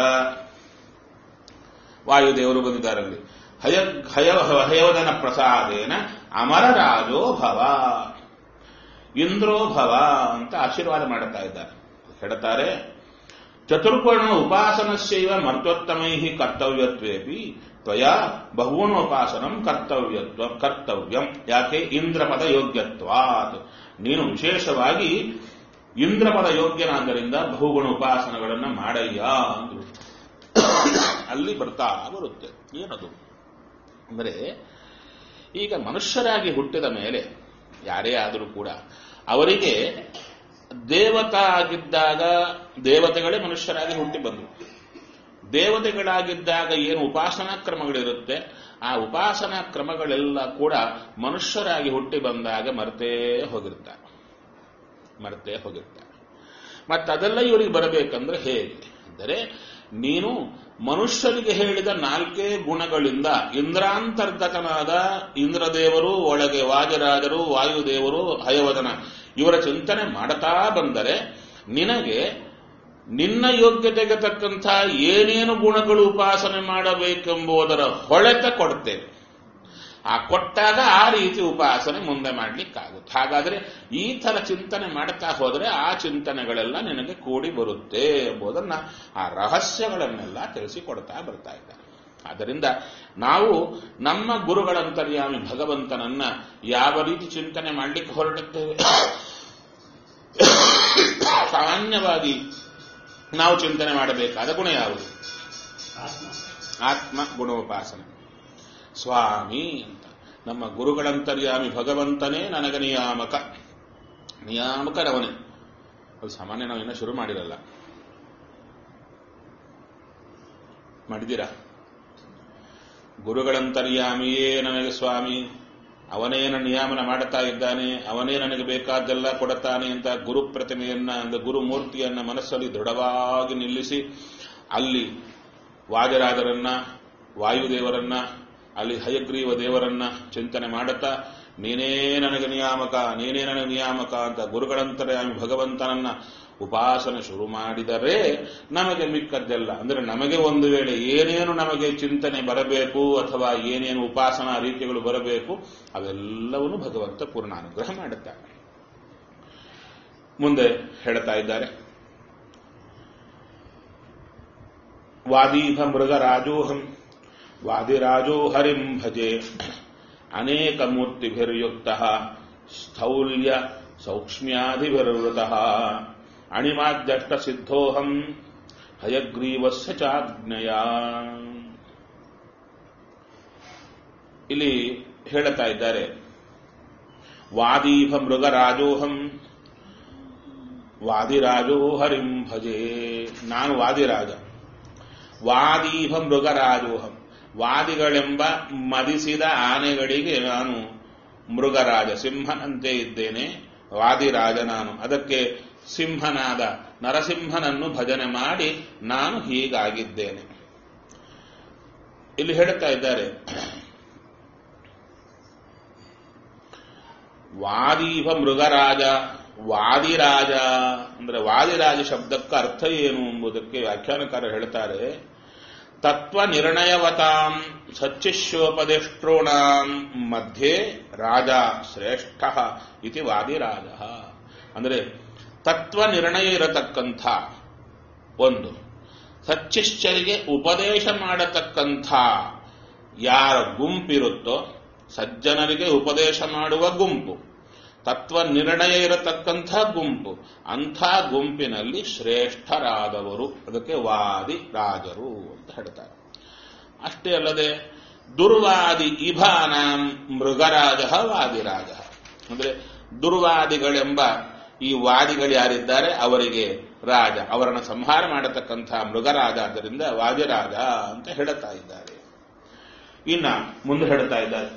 ವಾಯುದೇವರು ಬಂದಿದ್ದಾರಲ್ಲಿ ಹಯ ಹಯ ಹಯವದನ ಪ್ರಸಾದೇನ ಅಮರರಾಜೋ ಭವ ಇಂದ್ರೋ ಭವ ಅಂತ ಆಶೀರ್ವಾದ ಮಾಡುತ್ತಾ ಇದ್ದಾರೆ ಹೇಳ್ತಾರೆ ಚತುರ್ಕೋಣ ಉಪಾಸನಸ್ಯೈವ ಮರ್ತೋತ್ತಮೈ ಕರ್ತವ್ಯತ್ವೇಪಿ ತ್ವಯ ಬಹೂನೋಪಾಸನಂ ಕರ್ತವ್ಯತ್ವ ಕರ್ತವ್ಯಂ ಯಾಕೆ ಇಂದ್ರಪದ ಯೋಗ್ಯತ್ವಾತ್ ನೀನು ವಿಶೇಷವಾಗಿ ಇಂದ್ರಪದ ಯೋಗ್ಯನಾದ್ದರಿಂದ ಬಹುಗುಣ ಉಪಾಸನಗಳನ್ನು ಮಾಡಯ್ಯ ಅಂದ್ರು ಅಲ್ಲಿ ಬರ್ತಾ ಬರುತ್ತೆ ಏನದು ಅಂದರೆ ಈಗ ಮನುಷ್ಯರಾಗಿ ಹುಟ್ಟಿದ ಮೇಲೆ ಯಾರೇ ಆದರೂ ಕೂಡ ಅವರಿಗೆ ದೇವತಾ ಆಗಿದ್ದಾಗ ದೇವತೆಗಳೇ ಮನುಷ್ಯರಾಗಿ ಹುಟ್ಟಿ ಬಂದರು ದೇವತೆಗಳಾಗಿದ್ದಾಗ ಏನು ಉಪಾಸನಾ ಕ್ರಮಗಳಿರುತ್ತೆ ಆ ಉಪಾಸನಾ ಕ್ರಮಗಳೆಲ್ಲ ಕೂಡ ಮನುಷ್ಯರಾಗಿ ಹುಟ್ಟಿ ಬಂದಾಗ ಮರ್ತೇ ಹೋಗಿರ್ತಾರೆ ಮರ್ತೇ ಹೋಗಿರ್ತಾರೆ ಮತ್ತೆ ಅದೆಲ್ಲ ಇವರಿಗೆ ಬರಬೇಕಂದ್ರೆ ಹೇಗೆ ಅಂದರೆ ನೀನು ಮನುಷ್ಯರಿಗೆ ಹೇಳಿದ ನಾಲ್ಕೇ ಗುಣಗಳಿಂದ ಇಂದ್ರಾಂತರ್ಗತನಾದ ಇಂದ್ರದೇವರು ಒಳಗೆ ವಾಜರಾಜರು ವಾಯುದೇವರು ಹಯವದನ ಇವರ ಚಿಂತನೆ ಮಾಡುತ್ತಾ ಬಂದರೆ ನಿನಗೆ ನಿನ್ನ ಯೋಗ್ಯತೆಗೆ ತಕ್ಕಂಥ ಏನೇನು ಗುಣಗಳು ಉಪಾಸನೆ ಮಾಡಬೇಕೆಂಬುದರ ಹೊಳೆತ ಕೊಡ್ತೇವೆ ಆ ಕೊಟ್ಟಾಗ ಆ ರೀತಿ ಉಪಾಸನೆ ಮುಂದೆ ಮಾಡಲಿಕ್ಕಾಗುತ್ತೆ ಹಾಗಾದ್ರೆ ಈ ತರ ಚಿಂತನೆ ಮಾಡ್ತಾ ಹೋದರೆ ಆ ಚಿಂತನೆಗಳೆಲ್ಲ ನಿನಗೆ ಕೂಡಿ ಬರುತ್ತೆ ಎಂಬುದನ್ನ ಆ ರಹಸ್ಯಗಳನ್ನೆಲ್ಲ ತಿಳಿಸಿಕೊಡ್ತಾ ಬರ್ತಾ ಇದ್ದಾರೆ ಆದ್ದರಿಂದ ನಾವು ನಮ್ಮ ಗುರುಗಳಂತರ್ಯಾಮಿ ಭಗವಂತನನ್ನ ಯಾವ ರೀತಿ ಚಿಂತನೆ ಮಾಡಲಿಕ್ಕೆ ಹೊರಡುತ್ತೇವೆ ಸಾಮಾನ್ಯವಾಗಿ ನಾವು ಚಿಂತನೆ ಮಾಡಬೇಕಾದ ಗುಣ ಯಾವುದು ಆತ್ಮ ಗುಣೋಪಾಸನೆ ಸ್ವಾಮಿ ಅಂತ ನಮ್ಮ ಗುರುಗಳಂತರ್ಯಾಮಿ ಭಗವಂತನೇ ನನಗೆ ನಿಯಾಮಕ ನಿಯಾಮಕರವನೇ ಅದು ಸಾಮಾನ್ಯ ನಾವು ಇನ್ನೂ ಶುರು ಮಾಡಿರಲ್ಲ ಮಾಡಿದ್ದೀರಾ ಗುರುಗಳಂತರ್ಯಾಮಿಯೇ ನನಗೆ ಸ್ವಾಮಿ ಅವನೇ ನನ್ನ ನಿಯಾಮನ ಮಾಡುತ್ತಾ ಇದ್ದಾನೆ ಅವನೇ ನನಗೆ ಬೇಕಾದ್ದೆಲ್ಲ ಕೊಡುತ್ತಾನೆ ಅಂತ ಗುರು ಪ್ರತಿಮೆಯನ್ನ ಅಂದ್ರೆ ಗುರು ಮೂರ್ತಿಯನ್ನ ಮನಸ್ಸಲ್ಲಿ ದೃಢವಾಗಿ ನಿಲ್ಲಿಸಿ ಅಲ್ಲಿ ವಾಜರಾಜರನ್ನ ವಾಯುದೇವರನ್ನ ಅಲ್ಲಿ ಹಯಗ್ರೀವ ದೇವರನ್ನ ಚಿಂತನೆ ಮಾಡುತ್ತಾ ನೀನೇ ನನಗೆ ನಿಯಾಮಕ ನೀನೇ ನನಗೆ ನಿಯಾಮಕ ಅಂತ ಗುರುಗಳಂತರ್ಯಾಮಿ ಭಗವಂತನನ್ನ ಉಪಾಸನೆ ಶುರು ಮಾಡಿದರೆ ನಮಗೆ ಮಿಕ್ಕದ್ದೆಲ್ಲ ಅಂದ್ರೆ ನಮಗೆ ಒಂದು ವೇಳೆ ಏನೇನು ನಮಗೆ ಚಿಂತನೆ ಬರಬೇಕು ಅಥವಾ ಏನೇನು ಉಪಾಸನಾ ರೀತಿಗಳು ಬರಬೇಕು ಅವೆಲ್ಲವನ್ನು ಭಗವಂತ ಪೂರ್ಣ ಅನುಗ್ರಹ ಮಾಡುತ್ತಾನೆ ಮುಂದೆ ಹೇಳ್ತಾ ಇದ್ದಾರೆ ವಾದೀಹ ಮೃಗರಾಜೋಹಂ ವಾದಿರಾಜೋ ಹರಿಂ ಭಜೆ ಅನೇಕ ಮೂರ್ತಿಭಿರ್ಯುಕ್ತ ಸ್ಥೌಲ್ಯ ಸೌಕ್ಷ್ಮ್ಯಾಧಿಭಿರ್ವೃತ ಅಣಿಮಾದ್ಯಷ್ಟ ಸಿದ್ಧೋಹಂ ಹಯಗ್ರೀವಸ್ಯ ಚಾಜ್ಞಯ ಇಲ್ಲಿ ಹೇಳುತ್ತಾ ಇದ್ದಾರೆ ವಾದೀಭ ಮೃಗರಾಜೋಹಂ ವಾದಿರಾಜೋ ಹರಿಂ ಭಜೆ ನಾನು ವಾದಿರಾಜ ವಾದೀಭ ಮೃಗರಾಜೋಹಂ ವಾದಿಗಳೆಂಬ ಮದಿಸಿದ ಆನೆಗಳಿಗೆ ನಾನು ಮೃಗರಾಜ ಸಿಂಹನಂತೆ ಇದ್ದೇನೆ ವಾದಿರಾಜ ನಾನು ಅದಕ್ಕೆ ಸಿಂಹನಾದ ನರಸಿಂಹನನ್ನು ಭಜನೆ ಮಾಡಿ ನಾನು ಹೀಗಾಗಿದ್ದೇನೆ ಇಲ್ಲಿ ಹೇಳುತ್ತಾ ಇದ್ದಾರೆ ವಾದೀಭ ಮೃಗರಾಜ ವಾದಿರಾಜ ಅಂದ್ರೆ ವಾದಿರಾಜ ಶಬ್ದಕ್ಕೆ ಅರ್ಥ ಏನು ಎಂಬುದಕ್ಕೆ ವ್ಯಾಖ್ಯಾನಕಾರ ಹೇಳ್ತಾರೆ ತತ್ವ ನಿರ್ಣಯವತಾಂ ಸಚ್ಚಿಷ್ಯೋಪದಿಷ್ಟॄಣಾಂ ಮಧ್ಯೆ ರಾಜ ಶ್ರೇಷ್ಠ ಇತಿ ವಾದಿರಾಜ ಅಂದರೆ ತತ್ವ ನಿರ್ಣಯ ಇರತಕ್ಕಂಥ ಒಂದು ಸಚ್ಚಿಷ್ಯರಿಗೆ ಉಪದೇಶ ಮಾಡತಕ್ಕಂಥ ಯಾರ ಗುಂಪಿರುತ್ತೋ ಸಜ್ಜನರಿಗೆ ಉಪದೇಶ ಮಾಡುವ ಗುಂಪು ತತ್ವ ನಿರ್ಣಯ ಇರತಕ್ಕಂಥ ಗುಂಪು ಅಂಥ ಗುಂಪಿನಲ್ಲಿ ಶ್ರೇಷ್ಠರಾದವರು ಅದಕ್ಕೆ ವಾದಿ ರಾಜರು ಅಂತ ಹೇಳ್ತಾರೆ ಅಷ್ಟೇ ಅಲ್ಲದೆ ದುರ್ವಾದಿ ಇಭಾನಾಂ ಮೃಗರಾಜ ವಾದಿರಾಜ ಅಂದ್ರೆ ದುರ್ವಾದಿಗಳೆಂಬ ಈ ವಾದಿಗಳು ಯಾರಿದ್ದಾರೆ ಅವರಿಗೆ ರಾಜ ಅವರನ್ನು ಸಂಹಾರ ಮಾಡತಕ್ಕಂಥ ಮೃಗರಾಜ ಆದ್ದರಿಂದ ವಾದಿರಾಜ ಅಂತ ಹೇಳುತ್ತಾ ಇದ್ದಾರೆ ಇನ್ನ ಮುಂದೆ ಹೇಳುತ್ತಾ ಇದ್ದಾರೆ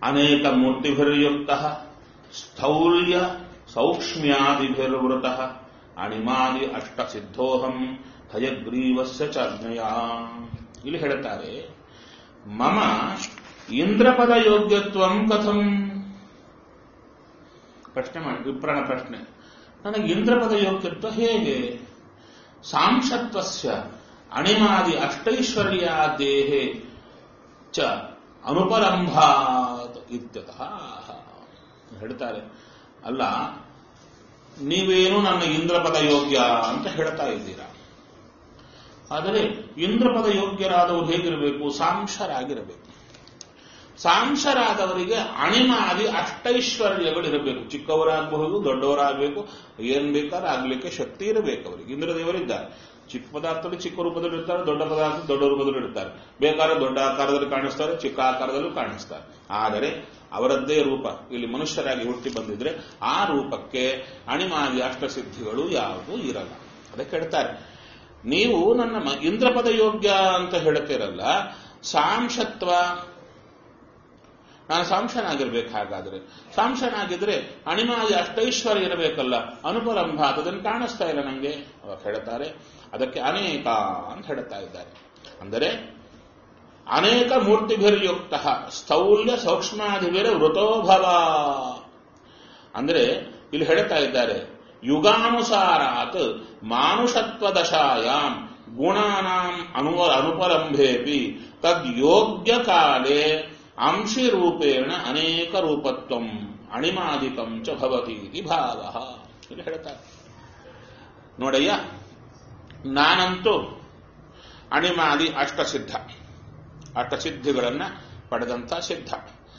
ಅನೇಕ ಮೂರ್ತಿಭಿರ್ಯುಕ್ತ ಸ್ಥೌಲ್ಯ ಸೌಕ್ಷ್ಮ್ಯಾದಿಭಿರ್ವೃತ ಅಣಿಮಾದಿ ಅಷ್ಟ ಸಿದ್ಧೋಹಂ ಹಯಗ್ರೀವಸ್ಯ ಚಾಜ್ಞಯ ಇಲ್ಲಿ ಹೇಳುತ್ತಾರೆ ಮಮ ಇಂದ್ರಪದ ಯೋಗ್ಯತ್ವಂ ಕಥಂ ಪ್ರಶ್ನೆ ಮಾಡಿ ವಿಪ್ರಣ ಪ್ರಶ್ನೆ ನನಗೆ ಇಂದ್ರಪದ ಯೋಗ್ಯತ್ವ ಹೇಗೆ ಸಾಂಶತ್ವಸ್ಯ ಅಣಿಮಾದಿ ಅಷ್ಟೈಶ್ವರ್ಯ ದೇಹೆ ಚ ಅನುಪರಂಭಾತ್ ಇತ್ಯತಃ ಹೇಳ್ತಾರೆ ಅಲ್ಲ ನೀವೇನು ನನ್ನ ಇಂದ್ರಪದ ಯೋಗ್ಯ ಅಂತ ಹೇಳ್ತಾ ಇದ್ದೀರಾ ಆದರೆ ಇಂದ್ರಪದ ಯೋಗ್ಯರಾದವರು ಹೇಗಿರಬೇಕು ಸಾಂಶರಾಗಿರಬೇಕು ಸಾಂಶರಾದವರಿಗೆ ಅಣಿಮಾದಿ ಅಷ್ಟೈಶ್ವರ್ಯಗಳಿರಬೇಕು ಚಿಕ್ಕವರಾಗಬಹುದು ದೊಡ್ಡವರಾಗಬೇಕು ಏನ್ ಬೇಕಾದ್ರೆ ಆಗ್ಲಿಕ್ಕೆ ಶಕ್ತಿ ಇರಬೇಕು ಅವರಿಗೆ ಇಂದ್ರದೇವರಿದ್ದಾರೆ ಚಿಕ್ಕ ಪದಾರ್ಥದಲ್ಲಿ ಚಿಕ್ಕ ರೂಪದಲ್ಲಿ ಇರ್ತಾರೆ ದೊಡ್ಡ ಪದಾರ್ಥ ದೊಡ್ಡ ರೂಪದಲ್ಲಿ ಇರ್ತಾರೆ ಬೇಕಾದ್ರೆ ದೊಡ್ಡ ಆಕಾರದಲ್ಲಿ ಕಾಣಿಸ್ತಾರೆ ಚಿಕ್ಕ ಆಕಾರದಲ್ಲೂ ಕಾಣಿಸ್ತಾರೆ ಆದರೆ ಅವರದ್ದೇ ರೂಪ ಇಲ್ಲಿ ಮನುಷ್ಯರಾಗಿ ಹುಟ್ಟಿ ಬಂದಿದ್ರೆ ಆ ರೂಪಕ್ಕೆ ಅಣಿಮಾದಿ ಅಷ್ಟಸಿದ್ಧಿಗಳು ಯಾವುದೂ ಇರಲ್ಲ ಅದಕ್ಕೆ ಹೇಳ್ತಾರೆ ನೀವು ನನ್ನ ಮ- ಇಂದ್ರಪದ ಯೋಗ್ಯ ಅಂತ ಹೇಳ್ತಿರಲ್ಲ ಸಾಂಶತ್ವ ನಾನು ಸಾಂಶನಾಗಿರ್ಬೇಕು ಹಾಗಾದ್ರೆ ಸಾಂಶನಾಗಿದ್ರೆ ಅಣಿಮಾದಿ ಅಷ್ಟೈಶ್ವರ್ಯ ಇರಬೇಕಲ್ಲ ಅನುಪಲಂಭ ಅದನ್ನು ಕಾಣಿಸ್ತಾ ಇಲ್ಲ ನಂಗೆ ಅವಾಗ ಹೇಳ್ತಾರೆ ಅದಕ್ಕೆ ಅನೇಕ ಅಂತ ಹೇಳ್ತಾ ಇದ್ದಾರೆ ಅಂದರೆ ಅನೇಕ ಮೂರ್ತಿಭಿರ್ಯುಕ್ತ ಸ್ಥೌಲ್ಯ ಸೂಕ್ಷ್ಮಾದಿಭಿರ ವೃತೋಭವ ಅಂದ್ರೆ ಇಲ್ಲಿ ಹೇಳ್ತಾ ಇದ್ದಾರೆ ಯುಗಾನುಸಾರಾತ್ ಮಾನುಷತ್ವ ದಶಾಯಾಮ್ ಗುಣಾನಾಂ ಅನು ಅನುಪಲಂಭೇಪಿ ತದ್ ಯೋಗ್ಯ ಕಾಲೇ ಅಂಶಿ ರೂಪೇಣ ಅನೇಕ ರೂಪತ್ವಂ ಅಣಿಮಾದಿಕಂ ಚ ಭವತಿ ಇತಿ ಭಾವ ಇಲ್ಲಿ ಹೇಳ್ತಾರೆ ನೋಡಯ್ಯ ನಾನಂತೂ ಅಣಿಮಾದಿ ಅಷ್ಟಸಿದ್ಧ ಅಷ್ಟಸಿದ್ಧಿಗಳನ್ನ ಪಡೆದಂಥ ಸಿದ್ಧ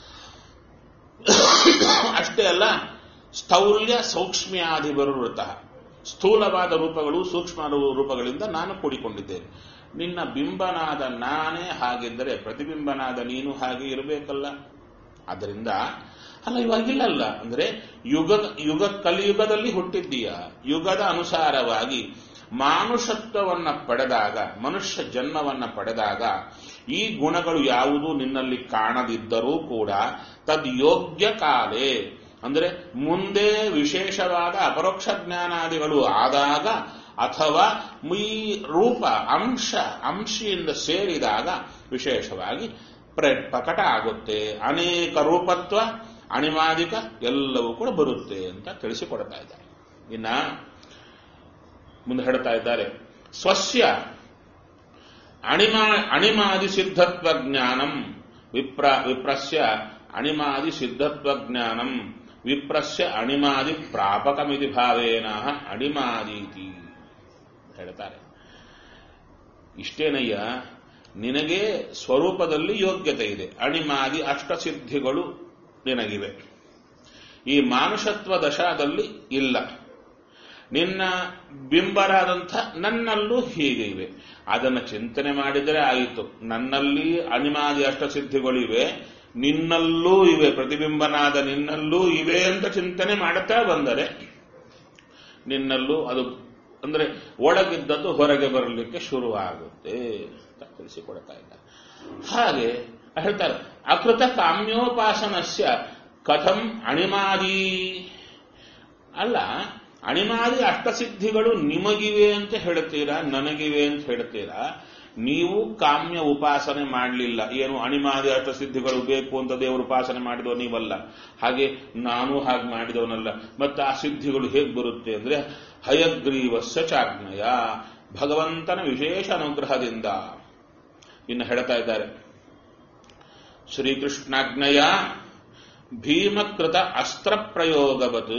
ಅಷ್ಟೇ ಅಲ್ಲ ಸ್ಥೌಲ್ಯ ಸೌಕ್ಷ್ಮ್ಯಾಧಿಬರುವೃತ ಸ್ಥೂಲವಾದ ರೂಪಗಳು ಸೂಕ್ಷ್ಮ ರೂಪಗಳಿಂದ ನಾನು ಕೂಡಿಕೊಂಡಿದ್ದೇನೆ ನಿನ್ನ ಬಿಂಬನಾದ ನಾನೇ ಹಾಗಿದ್ದರೆ ಪ್ರತಿಬಿಂಬನಾದ ನೀನು ಹಾಗೆ ಇರಬೇಕಲ್ಲ ಆದ್ದರಿಂದ ಅಲ್ಲ ಇವಾಗಿಲ್ಲಲ್ಲ ಅಂದ್ರೆ ಯುಗ ಯುಗ ಕಲಿಯುಗದಲ್ಲಿ ಹುಟ್ಟಿದ್ದೀಯ ಯುಗದ ಅನುಸಾರವಾಗಿ ಮಾನುಷತ್ವವನ್ನ ಪಡೆದಾಗ ಮನುಷ್ಯ ಜನ್ಮವನ್ನ ಪಡೆದಾಗ ಈ ಗುಣಗಳು ಯಾವುದು ನಿನ್ನಲ್ಲಿ ಕಾಣದಿದ್ದರೂ ಕೂಡ ತದ್ ಯೋಗ್ಯ ಕಾಲೇ ಅಂದ್ರೆ ಮುಂದೆ ವಿಶೇಷವಾದ ಅಪರೋಕ್ಷ ಜ್ಞಾನಾದಿಗಳು ಆದಾಗ ಅಥವಾ ಈ ರೂಪ ಅಂಶ ಅಂಶಿಯಿಂದ ಸೇರಿದಾಗ ವಿಶೇಷವಾಗಿ ಪ್ರ- ಪ್ರಕಟ ಆಗುತ್ತೆ ಅನೇಕ ರೂಪತ್ವ ಅಣಿಮಾದಿಕ ಎಲ್ಲವೂ ಕೂಡ ಬರುತ್ತೆ ಅಂತ ತಿಳಿಸಿಕೊಡ್ತಾ ಇದ್ದಾರೆ ಇನ್ನ ಮುಂದೆ ಹೇಳ್ತಾ ಇದ್ದಾರೆ ಸ್ವಸ್ಯ ಅಣಿಮಾ ಅಣಿಮಾದಿ ಸಿದ್ಧತ್ವ ಜ್ಞಾನಂ ವಿಪ್ರ ವಿಪ್ರಸ್ಯ ಅಣಿಮಾದಿ ಸಿದ್ಧತ್ವ ಜ್ಞಾನಂ ವಿಪ್ರಸ್ಯ ಅಣಿಮಾದಿ ಪ್ರಾಪಕಮಿತಿ ಭಾವೇನ ಅಣಿಮಾದೀತಿ ಹೇಳ್ತಾರೆ ಇಷ್ಟೇನಯ್ಯ ನಿನಗೆ ಸ್ವರೂಪದಲ್ಲಿ ಯೋಗ್ಯತೆ ಇದೆ ಅಣಿಮಾದಿ ಅಷ್ಟಸಿದ್ಧಿಗಳು ನಿನಗಿವೆ ಈ ಮಾನುಷತ್ವ ದಶಾದಲ್ಲಿ ಇಲ್ಲ ನಿನ್ನ ಬಿಂಬರಾದಂಥ ನನ್ನಲ್ಲೂ ಹೀಗೆ ಇವೆ ಅದನ್ನು ಚಿಂತನೆ ಮಾಡಿದರೆ ಆಯಿತು ನನ್ನಲ್ಲಿ ಅನಿಮಾದಿ ಅಷ್ಟಸಿದ್ಧಿಗಳಿವೆ ನಿನ್ನಲ್ಲೂ ಇವೆ ಪ್ರತಿಬಿಂಬನಾದ ನಿನ್ನಲ್ಲೂ ಇವೆ ಅಂತ ಚಿಂತನೆ ಮಾಡುತ್ತಾ ಬಂದರೆ ನಿನ್ನಲ್ಲೂ ಅದು ಅಂದ್ರೆ ಒಳಗಿದ್ದದ್ದು ಹೊರಗೆ ಬರಲಿಕ್ಕೆ ಶುರುವಾಗುತ್ತೆ ಅಂತ ತಿಳಿಸಿಕೊಡ್ತಾ ಇದ್ದಾರೆ ಹಾಗೆ ಹೇಳ್ತಾರೆ ಅಕೃತ ಕಾಮ್ಯೋಪಾಸನಸ್ಯ ಕಥಂ ಅಣಿಮಾದಿ ಅಲ್ಲ ಅಣಿಮಾದಿ ಅಷ್ಟಸಿದ್ಧಿಗಳು ನಿಮಗಿವೆ ಅಂತ ಹೇಳ್ತೀರಾ ನನಗಿವೆ ಅಂತ ಹೇಳ್ತೀರಾ ನೀವು ಕಾಮ್ಯ ಉಪಾಸನೆ ಮಾಡಲಿಲ್ಲ ಏನು ಅಣಿಮಾದಿ ಅಷ್ಟಸಿದ್ಧಿಗಳು ಬೇಕು ಅಂತ ದೇವರು ಉಪಾಸನೆ ಮಾಡಿದವ ನೀವಲ್ಲ ಹಾಗೆ ನಾನು ಹಾಗೆ ಮಾಡಿದವನಲ್ಲ ಮತ್ತೆ ಆ ಸಿದ್ಧಿಗಳು ಹೇಗೆ ಬರುತ್ತೆ ಅಂದ್ರೆ ಹಯಗ್ರೀವಸ್ಯ ಚಾಜ್ಞಯ ಭಗವಂತನ ವಿಶೇಷ ಅನುಗ್ರಹದಿಂದ ಇನ್ನು ಹೇಳ್ತಾ ಇದ್ದಾರೆ ಶ್ರೀಕೃಷ್ಣಾಜ್ಞಯ ಭೀಮಕೃತ ಅಸ್ತ್ರ ಪ್ರಯೋಗವತ್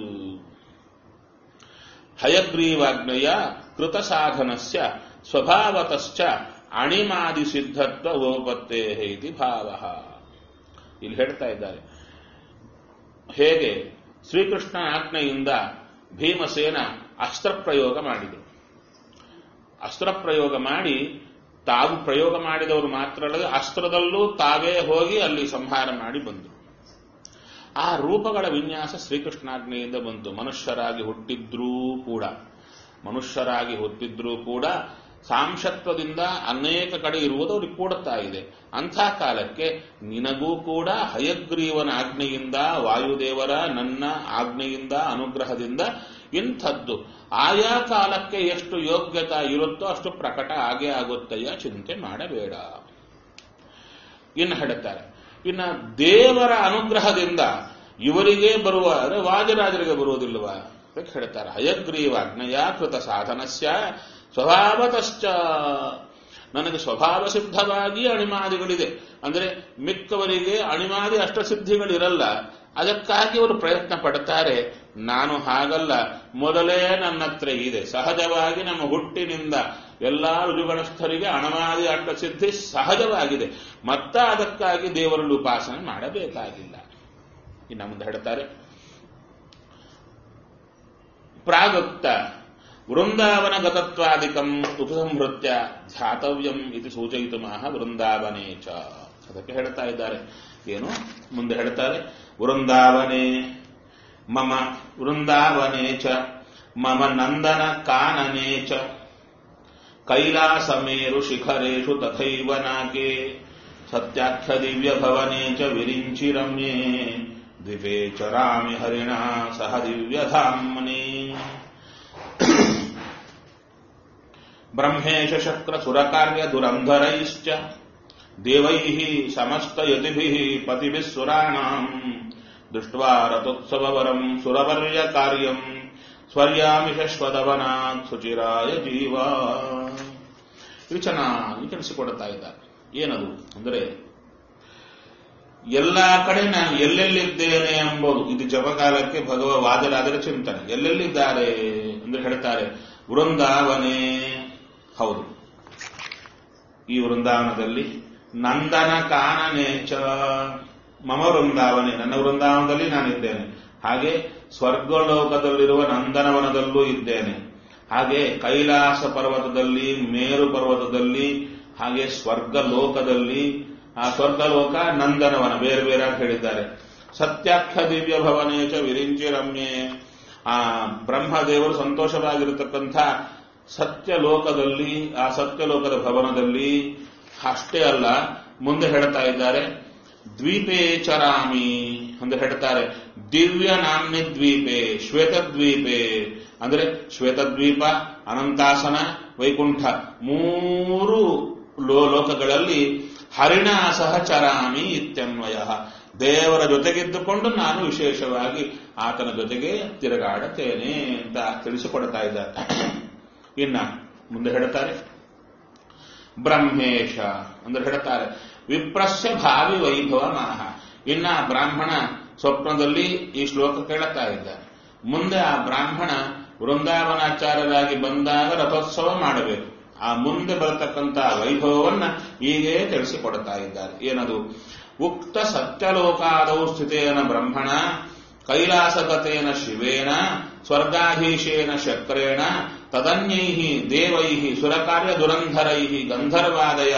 ಹಯಗ್ರೀವಾಜ್ಞೆಯ ಕೃತ ಸಾಧನಸ್ಯ ಸ್ವಭಾವತಶ್ಚ ಅಣಿಮಾದಿ ಸಿದ್ಧತ್ವ ಓಪತ್ತೇ ಇತಿ ಭಾವ ಇಲ್ಲಿ ಹೇಳ್ತಾ ಇದ್ದಾರೆ ಹೇಗೆ ಶ್ರೀಕೃಷ್ಣ ಆಜ್ಞೆಯಿಂದ ಭೀಮಸೇನ ಅಸ್ತ್ರ ಪ್ರಯೋಗ ಮಾಡಿದರು ಅಸ್ತ್ರ ಪ್ರಯೋಗ ಮಾಡಿ ತಾವು ಪ್ರಯೋಗ ಮಾಡಿದವರು ಮಾತ್ರ ಅಲ್ಲದೆ ಅಸ್ತ್ರದಲ್ಲೂ ತಾವೇ ಹೋಗಿ ಅಲ್ಲಿ ಸಂಹಾರ ಮಾಡಿ ಬಂದರು ಆ ರೂಪಗಳ ವಿನ್ಯಾಸ ಶ್ರೀಕೃಷ್ಣಾಜ್ಞೆಯಿಂದ ಬಂತು ಮನುಷ್ಯರಾಗಿ ಹುಟ್ಟಿದ್ರೂ ಕೂಡ ಮನುಷ್ಯರಾಗಿ ಹುಟ್ಟಿದ್ರೂ ಕೂಡ ಸಾಂಶತ್ವದಿಂದ ಅನೇಕ ಕಡೆ ಇರುವುದು ಅವ್ರಿಗೆ ಕೂಡುತ್ತಾ ಇದೆ ಅಂಥ ಕಾಲಕ್ಕೆ ನಿನಗೂ ಕೂಡ ಹಯಗ್ರೀವನ ಆಜ್ಞೆಯಿಂದ ವಾಯುದೇವರ ನನ್ನ ಆಜ್ಞೆಯಿಂದ ಅನುಗ್ರಹದಿಂದ ಇಂಥದ್ದು ಆಯಾ ಕಾಲಕ್ಕೆ ಎಷ್ಟು ಯೋಗ್ಯತಾ ಇರುತ್ತೋ ಅಷ್ಟು ಪ್ರಕಟ ಆಗೇ ಆಗುತ್ತೆಯ ಚಿಂತೆ ಮಾಡಬೇಡ ಇನ್ನು ಹೇಳ್ತಾರೆ ಇನ್ನ ದೇವರ ಅನುಗ್ರಹದಿಂದ ಇವರಿಗೆ ಬರುವ ಅಂದ್ರೆ ವಾಜರಾಜರಿಗೆ ಬರುವುದಿಲ್ವಾ ಅದಕ್ಕೆ ಹೇಳ್ತಾರೆ ಹಯಗ್ರೀವಾಜ್ಞೆಯ ಕೃತ ಸಾಧನಸ್ಯ ಸ್ವಭಾವತಶ್ಚ ನನಗೆ ಸ್ವಭಾವ ಸಿದ್ಧವಾಗಿ ಅಣಿಮಾದಿಗಳಿದೆ ಅಂದ್ರೆ ಮಿಕ್ಕವರಿಗೆ ಅಣಿಮಾದಿ ಅಷ್ಟಸಿದ್ಧಿಗಳಿರಲ್ಲ ಅದಕ್ಕಾಗಿ ಅವರು ಪ್ರಯತ್ನ ಪಡ್ತಾರೆ ನಾನು ಹಾಗಲ್ಲ ಮೊದಲೇ ನನ್ನ ಹತ್ರ ಇದೆ ಸಹಜವಾಗಿ ನಮ್ಮ ಹುಟ್ಟಿನಿಂದ ಎಲ್ಲಾ ಋಜುಗಣಸ್ಥರಿಗೆ ಅಣಮಾದಿ ಅಷ್ಟಸಿದ್ಧಿ ಸಹಜವಾಗಿದೆ ಮತ್ತ ಅದಕ್ಕಾಗಿ ದೇವರಲ್ಲಿ ಉಪಾಸನೆ ಮಾಡಬೇಕಾಗಿಲ್ಲ ಇನ್ನು ಮುಂದೆ ಹೇಳ್ತಾರೆ ಪ್ರಾಗುಕ್ತ ವೃಂದಾವನ ಗತತ್ವಾದಿಕಂ ಉಪಸಂಹೃತ್ಯ ಧ್ಯಾತವ್ಯಂ ಇದು ಸೂಚಯಿತು ಮಹ ವೃಂದಾವನೇ ಚ ಅದಕ್ಕೆ ಹೇಳ್ತಾ ಇದ್ದಾರೆ ಏನು ಮುಂದೆ ಹೇಳ್ತಾರೆ ವೃಂದಾವನೆ ಮಮ ವೃಂದಾವನೆ ಚ ಮಮ ನಂದನ ಕಾನನೆ ಚ ಕೈಲಾಸಮೇರು ಶಿಖರೇಶು ತಥೈವ ನಾಕೆ ಸತ್ಯಾಖ್ಯ ದಿವ್ಯ ಭವನೆ ಚ ವಿರಿಂಚಿ ರಮ್ಯೆ ದ್ವಿಪೇ ಚರಾಮಿ ಹರಿಣ ಸಹ ದಿವ್ಯಧಾಮ್ನೆ ಬ್ರಹ್ಮೇಶ ಶಕ್ರ ಸುರಕಾರ್ಯ ದುರಂಧರೈಶ್ಚ ದೇವೈಃ ಸಮಸ್ತಯತಿಭಿಃ ಪತಿಭಿಃ ಸುರಾಣಾಂ ದೃಷ್ಟ್ವಾ ರಥೋತ್ಸವವರಂ ಸುರವರ್ಯ ಕಾರ್ಯಂ ಸ್ವರ್ಯಾಮಿ ಶಶ್ವತವನಾತ್ ಸುಚಿರಾಯ ಜೀವ ಇದು ಚೆನ್ನಾಗಿ ತಿಳಿಸಿಕೊಡ್ತಾ ಇದ್ದಾರೆ ಏನದು ಅಂದರೆ ಎಲ್ಲಾ ಕಡೆ ನಾನು ಎಲ್ಲೆಲ್ಲಿದ್ದೇನೆ ಎಂಬುದು ಇದು ಜಪಕಾಲಕ್ಕೆ ಭಗವ ವಾದರಾದರ ಚಿಂತನೆ ಎಲ್ಲೆಲ್ಲಿದ್ದಾರೆ ಅಂದ್ರೆ ಹೇಳ್ತಾರೆ ವೃಂದಾವನೆ ಹೌದು ಈ ವೃಂದಾವನದಲ್ಲಿ ನಂದನ ಕಾನನೆ ಚ ಮಮ ವೃಂದಾವನೆ ನನ್ನ ವೃಂದಾವನದಲ್ಲಿ ನಾನಿದ್ದೇನೆ ಹಾಗೆ ಸ್ವರ್ಗಲೋಕದಲ್ಲಿರುವ ನಂದನವನದಲ್ಲೂ ಇದ್ದೇನೆ ಹಾಗೆ ಕೈಲಾಸ ಪರ್ವತದಲ್ಲಿ ಮೇರು ಪರ್ವತದಲ್ಲಿ ಹಾಗೆ ಸ್ವರ್ಗ ಲೋಕದಲ್ಲಿ ಆ ಸ್ವರ್ಗಲೋಕ ನಂದನವನ ಬೇರೆ ಬೇರೆ ಅಂತ ಹೇಳಿದ್ದಾರೆ ಸತ್ಯಾಖ್ಯ ದಿವ್ಯ ಭವನೇಚ ವಿರಿಂಚಿ ರಮ್ಯೆ ಆ ಬ್ರಹ್ಮದೇವರು ಸಂತೋಷವಾಗಿರತಕ್ಕಂಥ ಸತ್ಯಲೋಕದಲ್ಲಿ ಆ ಸತ್ಯಲೋಕದ ಭವನದಲ್ಲಿ ಅಷ್ಟೇ ಅಲ್ಲ ಮುಂದೆ ಹೇಳ್ತಾ ಇದ್ದಾರೆ ದ್ವೀಪೇ ಚರಾಮಿ ಅಂತ ಹೇಳ್ತಾರೆ ದಿವ್ಯ ನಾಮ್ನಿ ದ್ವೀಪೆ ಶ್ವೇತದ್ವೀಪೆ ಅಂದ್ರೆ ಶ್ವೇತದ್ವೀಪ ಅನಂತಾಸನ ವೈಕುಂಠ ಮೂರು ಲೋ- ಲೋಕಗಳಲ್ಲಿ ಹರಿಣ ಸಹಚರಾಮಿ ಇತ್ಯನ್ವಯ ದೇವರ ಜೊತೆಗಿದ್ದುಕೊಂಡು ನಾನು ವಿಶೇಷವಾಗಿ ಆತನ ಜೊತೆಗೆ ತಿರುಗಾಡುತ್ತೇನೆ ಅಂತ ತಿಳಿಸಿಕೊಡ್ತಾ ಇದ್ದಾರೆ ಇನ್ನ ಮುಂದೆ ಹೇಳ್ತಾರೆ ಬ್ರಹ್ಮೇಶ ಅಂದ್ರೆ ಹೇಳ್ತಾರೆ ವಿಪ್ರಸ್ಯ ಭಾವಿ ವೈಭವ ಮಹ ಇನ್ನ ಆ ಬ್ರಾಹ್ಮಣ ಸ್ವಪ್ನದಲ್ಲಿ ಈ ಶ್ಲೋಕ ಕೇಳುತ್ತಾ ಇದ್ದಾರೆ ಮುಂದೆ ಆ ಬ್ರಾಹ್ಮಣ ವೃಂದಾವನಾಚಾರ್ಯರಾಗಿ ಬಂದಾಗ ರಥೋತ್ಸವ ಮಾಡಬೇಕು ಆ ಮುಂದೆ ಬರತಕ್ಕಂಥ ವೈಭವವನ್ನ ಹೀಗೆ ತಿಳಿಸಿಕೊಡ್ತಾ ಇದ್ದಾರೆ ಏನದು ಉಕ್ತ ಸತ್ಯಲೋಕಾದೌ ಸ್ಥಿತೇನ ಬ್ರಹ್ಮಣ ಕೈಲಾಸಗತೇನ ಶಿವೇನ ಸ್ವರ್ಗಾಧೀಶೇನ ಶಕ್ರೇಣ ತದನ್ಯೈ ದೇವೈ ಸುರಕಾರ್ಯ ದುರಂಧರೈ ಗಂಧರ್ವಾದಯ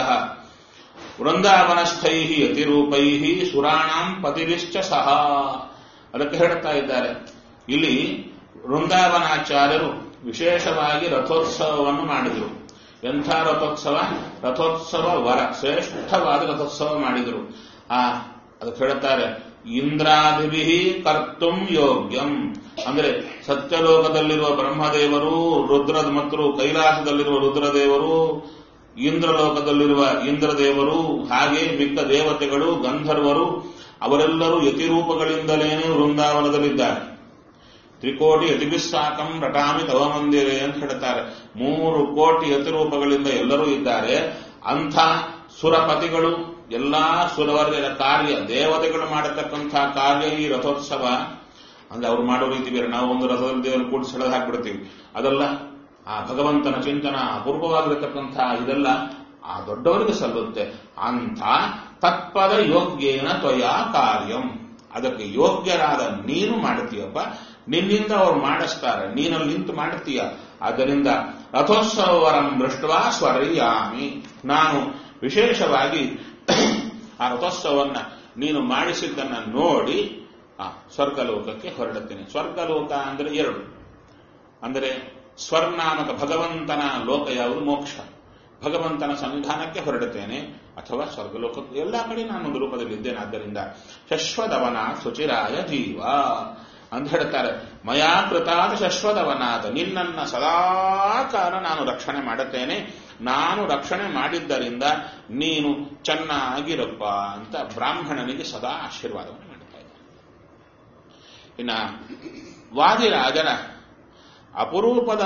ವೃಂದಾವನಸ್ಥೈ ಯತಿರೂಪೈ ಸುರಾಣಾಂ ಪತಿರಿಶ್ಚ ಸಹ ಅದಕ್ಕೆ ಹೇಳ್ತಾ ಇದ್ದಾರೆ ಇಲ್ಲಿ ವೃಂದಾವನಾಚಾರ್ಯರು ವಿಶೇಷವಾಗಿ ರಥೋತ್ಸವವನ್ನು ಮಾಡಿದರು ಎಂಥ ರಥೋತ್ಸವ ರಥೋತ್ಸವ ವರ ಶ್ರೇಷ್ಠವಾದ ರಥೋತ್ಸವ ಮಾಡಿದರು ಆ ಅದಕ್ಕೆ ಹೇಳ್ತಾರೆ ಇಂದ್ರಾದಿಭಿ ಕರ್ತುಂ ಯೋಗ್ಯಂ ಅಂದ್ರೆ ಸತ್ಯಲೋಕದಲ್ಲಿರುವ ಬ್ರಹ್ಮದೇವರು ರುದ್ರ ಮತ್ತು ಕೈಲಾಸದಲ್ಲಿರುವ ರುದ್ರದೇವರು ಇಂದ್ರಲೋಕದಲ್ಲಿರುವ ಇಂದ್ರದೇವರು ಹಾಗೆ ಮಿಕ್ಕ ದೇವತೆಗಳು ಗಂಧರ್ವರು ಅವರೆಲ್ಲರೂ ಯತಿರೂಪಗಳಿಂದಲೇನೆ ವೃಂದಾವನದಲ್ಲಿದ್ದಾರೆ ತ್ರಿಕೋಟಿ ಯತಿಭಿಸ್ಸಾಕಂ ರಟಾಮಿ ತವ ಮಂದಿರೆ ಅಂತ ಹೇಳ್ತಾರೆ ಮೂರು ಕೋಟಿ ಯತಿರೂಪಗಳಿಂದ ಎಲ್ಲರೂ ಇದ್ದಾರೆ ಅಂಥ ಸುರಪತಿಗಳು ಎಲ್ಲಾ ಸುರವರ್ಯರ ಕಾರ್ಯ ದೇವತೆಗಳು ಮಾಡತಕ್ಕಂಥ ಕಾರ್ಯ ಈ ರಥೋತ್ಸವ ಅಂದ್ರೆ ಅವ್ರು ಮಾಡೋ ರೀತಿ ಬೇರೆ ನಾವು ಒಂದು ರಥದಲ್ಲಿ ದೇವರು ಕೂಡಿಸಿ ಸೆಳೆದು ಹಾಕ್ಬಿಡ್ತೀವಿ ಅದಲ್ಲ ಆ ಭಗವಂತನ ಚಿಂತನ ಅಪೂರ್ವವಾಗಿರತಕ್ಕಂಥ ಇದೆಲ್ಲ ಆ ದೊಡ್ಡವರಿಗೆ ಸಲ್ಲುತ್ತೆ ಅಂತ ತತ್ಪದ ಯೋಗ್ಯೇನ ತ್ವಯಾ ಕಾರ್ಯಂ ಅದಕ್ಕೆ ಯೋಗ್ಯರಾದ ನೀನು ಮಾಡ್ತೀಯಪ್ಪ ನಿನ್ನಿಂದ ಅವ್ರು ಮಾಡಿಸ್ತಾರೆ ನೀನಲ್ಲಿ ನಿಂತು ಮಾಡ್ತೀಯ ಆದ್ದರಿಂದ ರಥೋತ್ಸವರಂ ದೃಷ್ಟವಾ ಸ್ವರ್ಯಾಮಿ ನಾನು ವಿಶೇಷವಾಗಿ ಆ ರಥೋತ್ಸವನ್ನ ನೀನು ಮಾಡಿಸಿದ್ದನ್ನ ನೋಡಿ ಆ ಸ್ವರ್ಗಲೋಕಕ್ಕೆ ಹೊರಡುತ್ತೇನೆ ಸ್ವರ್ಗಲೋಕ ಅಂದ್ರೆ ಎರಡು ಅಂದರೆ ಸ್ವರ್ನಾಮಕ ಭಗವಂತನ ಲೋಕ ಯಾವುದು ಮೋಕ್ಷ ಭಗವಂತನ ಸನ್ನಿಧಾನಕ್ಕೆ ಹೊರಡುತ್ತೇನೆ ಅಥವಾ ಸ್ವರ್ಗಲೋಕಕ್ಕೆ ಎಲ್ಲ ಕಡೆ ನಾನು ಒಂದು ರೂಪದಲ್ಲಿದ್ದೇನೆ ಆದ್ದರಿಂದ ಶಶ್ವತವನ ಶುಚಿರಾಯ ಜೀವ ಅಂತ ಹೇಳ್ತಾರೆ ಮಯಾ ಕೃತಾದ ಶಶ್ವತವನಾದ ನಿನ್ನನ್ನ ಸದಾಕಾಲ ನಾನು ರಕ್ಷಣೆ ಮಾಡುತ್ತೇನೆ ನಾನು ರಕ್ಷಣೆ ಮಾಡಿದ್ದರಿಂದ ನೀನು ಚೆನ್ನಾಗಿರಪ್ಪ ಅಂತ ಬ್ರಾಹ್ಮಣನಿಗೆ ಸದಾ ಆಶೀರ್ವಾದವನ್ನು ಮಾಡ್ತಾ ಇದ್ದಾನೆ ಇನ್ನ ವಾದಿರಾಜನ ಅಪರೂಪದ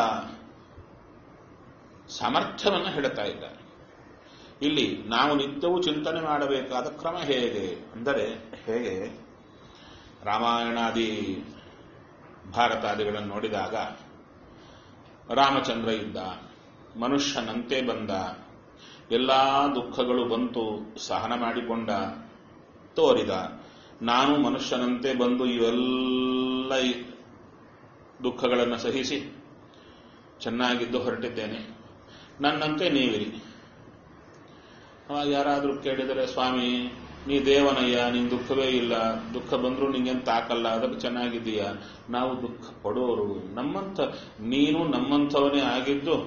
ಸಾಮರ್ಥ್ಯವನ್ನು ಹೇಳ್ತಾ ಇದ್ದಾರೆ ಇಲ್ಲಿ ನಾವು ನಿತ್ಯವೂ ಚಿಂತನೆ ಮಾಡಬೇಕಾದ ಕ್ರಮ ಹೇಗೆ ಅಂದರೆ ಹೇಗೆ ರಾಮಾಯಣಾದಿ ಭಾರತಾದಿಗಳನ್ನು ನೋಡಿದಾಗ ರಾಮಚಂದ್ರ ಇದ್ದ ಮನುಷ್ಯನಂತೆ ಬಂದ ಎಲ್ಲ ದುಃಖಗಳು ಬಂತು ಸಹನ ಮಾಡಿಕೊಂಡ ತೋರಿದ ನಾನು ಮನುಷ್ಯನಂತೆ ಬಂದು ಇವೆಲ್ಲ ಈ ದುಃಖಗಳನ್ನು ಸಹಿಸಿ ಚೆನ್ನಾಗಿದ್ದು ಹೊರಟಿದ್ದೇನೆ ನನ್ನಂತೆ ನೀವಿರಿ ಅವಾಗ ಯಾರಾದರೂ ಕೇಳಿದರೆ ಸ್ವಾಮಿ ನೀ ದೇವನಯ್ಯ ನಿನ್ ದುಃಖವೇ ಇಲ್ಲ ದುಃಖ ಬಂದರೂ ನಿಂಗೇನು ತಾಕಲ್ಲ ಅದಕ್ಕೆ ಚೆನ್ನಾಗಿದ್ದೀಯ ನಾವು ದುಃಖ ಪಡೋರು ನಮ್ಮಂಥ ನೀನು ನಮ್ಮಂಥವನೇ ಆಗಿದ್ದು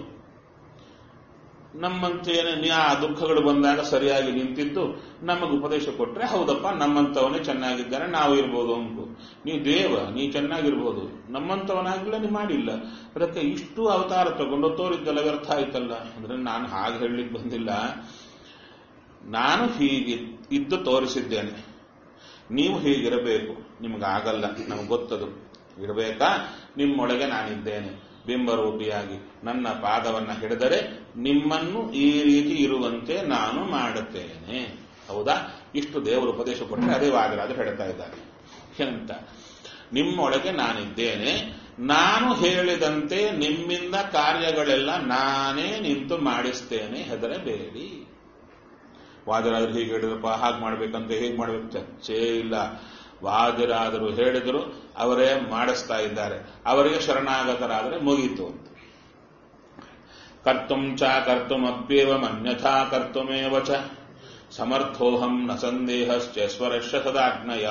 ನಮ್ಮಂತೇನೆ ನೀ ಆ ದುಃಖಗಳು ಬಂದಾಗ ಸರಿಯಾಗಿ ನಿಂತಿದ್ದು ನಮಗೆ ಉಪದೇಶ ಕೊಟ್ರೆ ಹೌದಪ್ಪ ನಮ್ಮಂಥವನೇ ಚೆನ್ನಾಗಿದ್ದಾನೆ ನಾವು ಇರ್ಬೋದು ಅಂಕು ನೀ ದೇವ ನೀ ಚೆನ್ನಾಗಿರ್ಬೋದು ನಮ್ಮಂಥವನಾಗಿಲ್ಲ ನೀ ಮಾಡಿಲ್ಲ ಅದಕ್ಕೆ ಇಷ್ಟು ಅವತಾರ ತಗೊಂಡು ತೋರಿದ್ದಲ್ಲ ವ್ಯರ್ಥ ಆಯ್ತಲ್ಲ ಅಂದ್ರೆ ನಾನು ಹಾಗೆ ಹೇಳಲಿಕ್ಕೆ ಬಂದಿಲ್ಲ ನಾನು ಹೀಗೆ ಇದ್ದು ತೋರಿಸಿದ್ದೇನೆ ನೀವು ಹೀಗಿರಬೇಕು ನಿಮಗಾಗಲ್ಲ ನಮ್ಗೆ ಗೊತ್ತದು ಇರಬೇಕಾ ನಿಮ್ಮೊಳಗೆ ನಾನಿದ್ದೇನೆ ಬಿಂಬರೂಪಿಯಾಗಿ ನನ್ನ ಪಾದವನ್ನ ಹಿಡಿದರೆ ನಿಮ್ಮನ್ನು ಈ ರೀತಿ ಇರುವಂತೆ ನಾನು ಮಾಡುತ್ತೇನೆ ಹೌದಾ ಇಷ್ಟು ದೇವರು ಉಪದೇಶ ಕೊಟ್ಟರೆ ಅದೇ ವಾಗರಾಜ ಹೇಳ್ತಾ ಇದ್ದಾರೆ ಎಂತ ನಿಮ್ಮೊಳಗೆ ನಾನಿದ್ದೇನೆ ನಾನು ಹೇಳಿದಂತೆ ನಿಮ್ಮಿಂದ ಕಾರ್ಯಗಳೆಲ್ಲ ನಾನೇ ನಿಂತು ಮಾಡಿಸ್ತೇನೆ ಹೆದರಬೇಡಿ ವಾದರಾದ್ರು ಹೀಗೆ ಹೇಳಿದ್ರಪ್ಪ ಹಾಗೆ ಮಾಡ್ಬೇಕಂತ ಹೇಗೆ ಮಾಡ್ಬೇಕು ಚರ್ಚೆ ಇಲ್ಲ ವಾದರಾದರು ಹೇಳಿದರು ಅವರೇ ಮಾಡಿಸ್ತಾ ಇದ್ದಾರೆ ಅವರಿಗೆ ಶರಣಾಗತರಾದರೆ ಮುಗೀತು ಅಂತ ಕರ್ತುಂ ಚ ಕರ್ತುಮಪ್ಯೇವಂ ಅನ್ಯಥಾ ಕರ್ತುಮೇವ ಚ ಸಮರ್ಥೋಹಂ ನ ಸಂದೇಹಶ್ಚೇಶ್ವರಶ್ಚ ಸದಾಜ್ಞಯ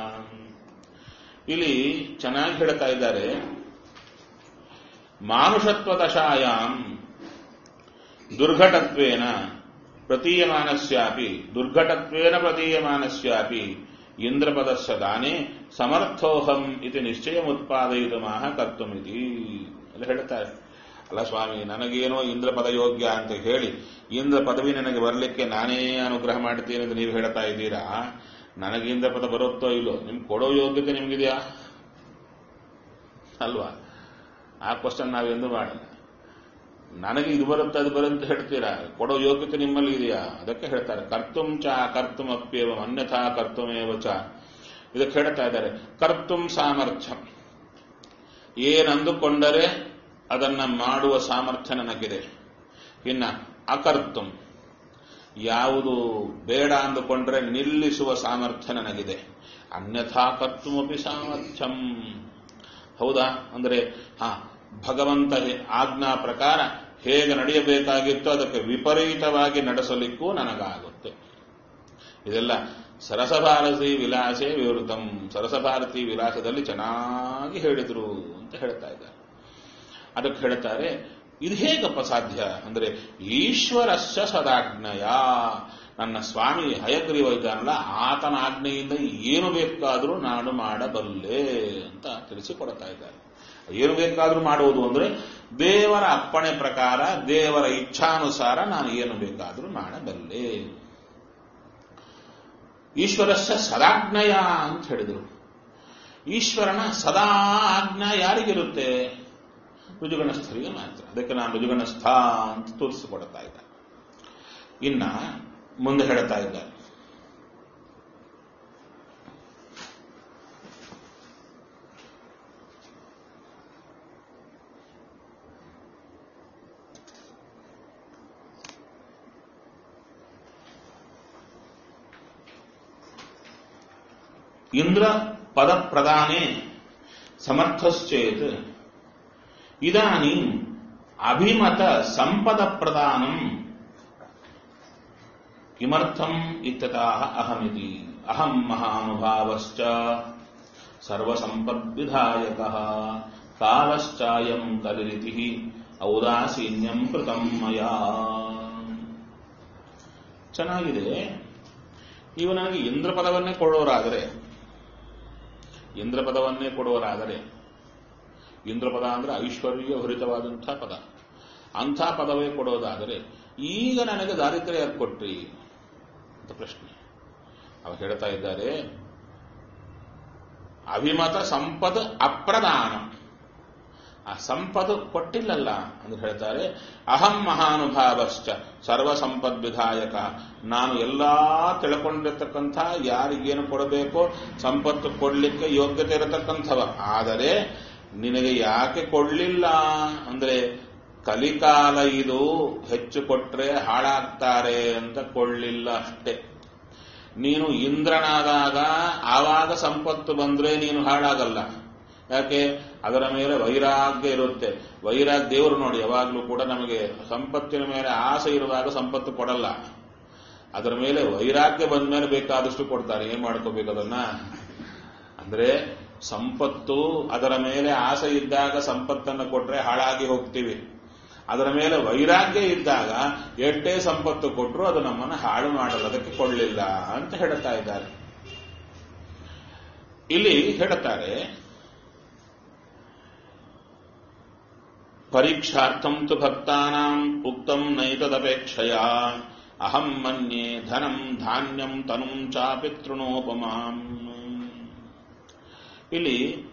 ಇಲ್ಲಿ ಚೆನ್ನಾಗಿ ಹೇಳ್ತಾ ಇದ್ದಾರೆ ಮಾನುಷತ್ವ ದಶಾಯಾಂ ದುರ್ಘಟತ್ವೇನ ಪ್ರತೀಯಮಾನಸ್ಯಾಪಿ ದುರ್ಘಟತ್ವೇನ ಪ್ರತೀಯಮಾನಸ್ಯಾಪಿ ಇಂದ್ರಪದಸ್ಯ ದಾನೆ ಸಮರ್ಥೋಹಂ ಇತಿ ನಿಶ್ಚಯಮುತ್ಪಾದಯಿತಮಾಹ ಕರ್ತುಮಿತಿ ಅಲ್ಲಿ ಹೇಳ್ತಾರೆ ಅಲ್ಲ ಸ್ವಾಮಿ ನನಗೇನೋ ಇಂದ್ರ ಪದ ಯೋಗ್ಯ ಅಂತ ಹೇಳಿ ಇಂದ್ರ ಪದವಿ ನನಗೆ ಬರಲಿಕ್ಕೆ ನಾನೇ ಅನುಗ್ರಹ ಮಾಡ್ತೀನಿ ಅಂತ ನೀವು ಹೇಳ್ತಾ ಇದ್ದೀರಾ ನನಗೆ ಇಂದ್ರ ಪದ ಬರುತ್ತೋ ಇಲ್ಲೋ ನಿಮ್ಗೆ ಕೊಡೋ ಯೋಗ್ಯತೆ ನಿಮ್ಗಿದೆಯಾ ಅಲ್ವಾ ಆ ಕ್ವಶನ್ ನಾವೆಂದು ಮಾಡಲ್ಲ ನನಗೆ ಇದು ಬರುತ್ತೆ ಅದು ಬರುತ್ತೆ ಹೇಳ್ತೀರಾ ಕೊಡೋ ಯೋಗ್ಯತೆ ನಿಮ್ಮಲ್ಲಿ ಇದೆಯಾ ಅದಕ್ಕೆ ಹೇಳ್ತಾರೆ ಕರ್ತುಂ ಚ ಕರ್ತುಂ ಅಪ್ಯೇವ ಅನ್ಯಥಾ ಕರ್ತುಮೇವ ಚ ಇದಕ್ಕೆ ಹೇಳ್ತಾ ಇದ್ದಾರೆ ಕರ್ತುಂ ಸಾಮರ್ಥ್ಯ ಏನಂದುಕೊಂಡರೆ ಅದನ್ನ ಮಾಡುವ ಸಾಮರ್ಥ್ಯ ನನಗಿದೆ ಇನ್ನ ಅಕರ್ತುಂ ಯಾವುದು ಬೇಡ ಅಂದುಕೊಂಡ್ರೆ ನಿಲ್ಲಿಸುವ ಸಾಮರ್ಥ್ಯ ನನಗಿದೆ ಅನ್ಯಥಾ ಕರ್ತುಮಪಿ ಸಾಮರ್ಥ್ಯಂ ಹೌದಾ ಅಂದ್ರೆ ಹಾ ಭಗವಂತ ಆಜ್ಞಾ ಪ್ರಕಾರ ಹೇಗೆ ನಡೆಯಬೇಕಾಗಿತ್ತೋ ಅದಕ್ಕೆ ವಿಪರೀತವಾಗಿ ನಡೆಸಲಿಕ್ಕೂ ನನಗಾಗುತ್ತೆ ಇದೆಲ್ಲ ಸರಸಭಾರತಿ ವಿಲಾಸೆ ವಿವೃತಂ ಸರಸಭಾರತಿ ವಿಲಾಸದಲ್ಲಿ ಚೆನ್ನಾಗಿ ಹೇಳಿದ್ರು ಅಂತ ಹೇಳ್ತಾ ಇದ್ದಾರೆ ಅದಕ್ಕೆ ಹೇಳ್ತಾರೆ ಇದು ಹೇಗಪ್ಪ ಸಾಧ್ಯ ಅಂದ್ರೆ ಈಶ್ವರಸ್ಯ ಸದಾಜ್ಞಯ ನನ್ನ ಸ್ವಾಮಿ ಹಯಗ್ರೀವ ಇದ್ದಾನಲ್ಲ ಆತನ ಆಜ್ಞೆಯಿಂದ ಏನು ಬೇಕಾದರೂ ನಾನು ಮಾಡಬಲ್ಲೆ ಅಂತ ತಿಳಿಸಿಕೊಡ್ತಾ ಇದ್ದಾರೆ ಏನು ಬೇಕಾದರೂ ಮಾಡುವುದು ಅಂದ್ರೆ ದೇವರ ಅಪ್ಪಣೆ ಪ್ರಕಾರ ದೇವರ ಇಚ್ಛಾನುಸಾರ ನಾನು ಏನು ಬೇಕಾದರೂ ಮಾಡಬಲ್ಲೆ ಈಶ್ವರಸ್ಯ ಸದಾಜ್ಞಯ ಅಂತ ಹೇಳಿದರು ಈಶ್ವರನ ಸದಾ ಆಜ್ಞಾ ಯಾರಿಗಿರುತ್ತೆ ರುಜುಗಣಸ್ಥರಿಗೆ ಮಾತ್ರ ಅದಕ್ಕೆ ನಾನು ರುಜುಗಣಸ್ಥ ಅಂತ ತೋರಿಸಿಕೊಡ್ತಾ ಇದ್ದ ಇನ್ನ ಮುಂದೆ ಹೇಳ್ತಾ ಇದ್ದಾರೆ ಇಂದ್ರ ಪದ ಪ್ರದಾನೆ ಸಮರ್ಥಶ್ಚೇತ್ ಇದಾನಿ ಅಭಿಮತ ಸಂಪದ ಪ್ರದಾನಂ ಕಿಮರ್ಥಂ ಇತ್ಯತಃ ಅಹಮಿತಿ ಅಹಂ ಮಹಾನುಭಾವಶ್ಚ ಸರ್ವಸಂಪದ್ವಿಧಾಯಕ ಕಾಲಶ್ಚಾಯಂ ಕಲಿರಿತಿ ಔದಾಸೀನ್ಯಂ ಕೃತಂ ಮಯಾ ಚೆನ್ನಾಗಿದೆ ನೀವು ನನಗೆ ಇಂದ್ರ ಪದವನ್ನೇ ಕೊಡೋರಾದರೆ ಇಂದ್ರ ಪದವನ್ನೇ ಕೊಡುವರಾದರೆ ಇಂದ್ರ ಪದ ಅಂದ್ರೆ ಐಶ್ವರ್ಯ ಭರಿತವಾದಂಥ ಪದ ಅಂಥ ಪದವೇ ಕೊಡೋದಾದರೆ ಈಗ ನನಗೆ ದಾರಿದ್ರ್ಯ ಯಾಕೆ ಕೊಟ್ರಿ ಅಂತ ಪ್ರಶ್ನೆ ಅವ ಹೇಳ್ತಾ ಇದ್ದಾರೆ ಅಭಿಮತ ಸಂಪದ ಅಪ್ರದಾನ ಆ ಸಂಪದ ಕೊಟ್ಟಿಲ್ಲಲ್ಲ ಅಂತ ಹೇಳ್ತಾರೆ ಅಹಂ ಮಹಾನುಭಾವಶ್ಚ ಸರ್ವ ಸಂಪದ್ ವಿಧಾಯಕ ನಾನು ಎಲ್ಲಾ ತಿಳ್ಕೊಂಡಿರ್ತಕ್ಕಂಥ ಯಾರಿಗೇನು ಕೊಡಬೇಕೋ ಸಂಪತ್ತು ಕೊಡ್ಲಿಕ್ಕೆ ಯೋಗ್ಯತೆ ಇರತಕ್ಕಂಥವ ಆದರೆ ನಿನಗೆ ಯಾಕೆ ಕೊಡ್ಲಿಲ್ಲ ಅಂದ್ರೆ ಕಲಿಕಾಲ ಇದು ಹೆಚ್ಚು ಕೊಟ್ರೆ ಹಾಳಾಗ್ತಾರೆ ಅಂತ ಕೊಳ್ಳಿಲ್ಲ ಅಷ್ಟೇ ನೀನು ಇಂದ್ರನಾದಾಗ ಆವಾಗ ಸಂಪತ್ತು ಬಂದ್ರೆ ನೀನು ಹಾಳಾಗಲ್ಲ ಯಾಕೆ ಅದರ ಮೇಲೆ ವೈರಾಗ್ಯ ಇರುತ್ತೆ ವೈರಾಗ್ಯ ದೇವರು ನೋಡಿ ಯಾವಾಗಲೂ ಕೂಡ ನಮಗೆ ಸಂಪತ್ತಿನ ಮೇಲೆ ಆಸೆ ಇರುವಾಗ ಸಂಪತ್ತು ಕೊಡಲ್ಲ ಅದರ ಮೇಲೆ ವೈರಾಗ್ಯ ಬಂದ ಮೇಲೆ ಬೇಕಾದಷ್ಟು ಕೊಡ್ತಾರೆ ಏನ್ ಮಾಡ್ಕೋಬೇಕು ಅದನ್ನ ಅಂದ್ರೆ ಸಂಪತ್ತು ಅದರ ಮೇಲೆ ಆಸೆ ಇದ್ದಾಗ ಸಂಪತ್ತನ್ನು ಕೊಟ್ರೆ ಹಾಳಾಗಿ ಹೋಗ್ತೀವಿ ಅದರ ಮೇಲೆ ವೈರಾಗ್ಯ ಇದ್ದಾಗ ಎಷ್ಟೇ ಸಂಪತ್ತು ಕೊಟ್ಟರು ಅದು ನಮ್ಮನ್ನು ಹಾಳು ಮಾಡಲ್ಲ ಅದಕ್ಕೆ ಕೊಳ್ಳಿಲ್ಲ ಅಂತ ಹೇಳುತ್ತಾ ಇದ್ದಾರೆ ಇಲ್ಲಿ ಹೇಳುತ್ತಾರೆ ಪರೀಕ್ಷಾರ್ಥಂ ತು ಭಕ್ತಾನಾಂ ಉಕ್ತಂ ನೈತದಪೇಕ್ಷಯ ಅಹಂ ಮನ್ಯೆ ಧನಂ ಧಾನ್ಯಂ ತನುಂ ಚಾಪಿ ತೃಣೋಪಮಾಂ ಇಲ್ಲಿ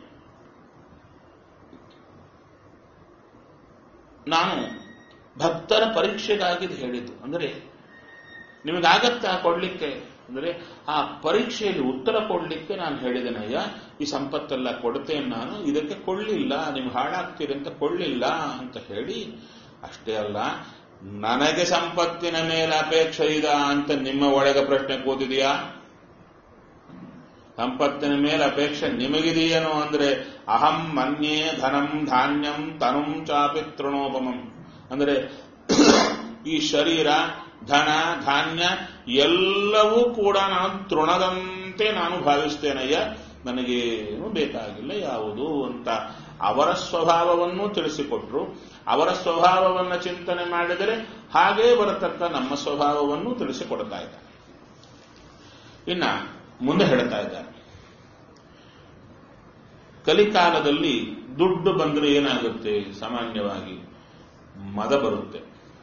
ನಾನು ಭಕ್ತರ ಪರೀಕ್ಷೆಗಾಗಿ ಇದು ಹೇಳಿದ್ದು ಅಂದರೆ ನಿಮಗಾಗತ್ತಾ ಕೊಡ್ಲಿಕ್ಕೆ ಅಂದರೆ ಆ ಪರೀಕ್ಷೆಯಲ್ಲಿ ಉತ್ತರ ಕೊಡ್ಲಿಕ್ಕೆ ನಾನು ಹೇಳಿದೆನಯ್ಯ ಈ ಸಂಪತ್ತೆಲ್ಲ ಕೊಡ್ತೇನೆ ನಾನು ಇದಕ್ಕೆ ಕೊಳ್ಳಿಲ್ಲ ನೀವು ಹಾಳಾಗ್ತೀರಿ ಅಂತ ಕೊಳ್ಳಿಲ್ಲ ಅಂತ ಹೇಳಿ ಅಷ್ಟೇ ಅಲ್ಲ ನನಗೆ ಸಂಪತ್ತಿನ ಮೇಲೆ ಅಪೇಕ್ಷೆ ಇದ ಅಂತ ನಿಮ್ಮ ಒಳಗೆ ಪ್ರಶ್ನೆ ಕೂತಿದೆಯಾ ಸಂಪತ್ತಿನ ಮೇಲೆ ಅಪೇಕ್ಷೆ ನಿಮಗಿದೆಯೇನೋ ಅಂದ್ರೆ ಅಹಂ ಮನ್ಯೇ ಧನಂ ಧಾನ್ಯಂ ತನುಂ ಚಾಪಿ ತೃಣೋಪಮಂ ಅಂದರೆ ಈ ಶರೀರ ಧನ ಧಾನ್ಯ ಎಲ್ಲವೂ ಕೂಡ ನಾನು ತೃಣದಂತೆ ನಾನು ಭಾವಿಸ್ತೇನಯ್ಯ ನನಗೇನು ಬೇಕಾಗಿಲ್ಲ ಯಾವುದು ಅಂತ ಅವರ ಸ್ವಭಾವವನ್ನು ತಿಳಿಸಿಕೊಟ್ರು ಅವರ ಸ್ವಭಾವವನ್ನು ಚಿಂತನೆ ಮಾಡಿದರೆ ಹಾಗೇ ಬರತಕ್ಕ ನಮ್ಮ ಸ್ವಭಾವವನ್ನು ತಿಳಿಸಿಕೊಡ್ತಾ ಇದ್ದಾರೆ ಇನ್ನ ಮುಂದೆ ಹೇಳ್ತಾ ಇದ್ದಾರೆ ಕಲಿಕಾಲದಲ್ಲಿ ದುಡ್ಡು ಬಂದ್ರೆ ಏನಾಗುತ್ತೆ ಸಾಮಾನ್ಯವಾಗಿ ಮದ ಬರುತ್ತೆ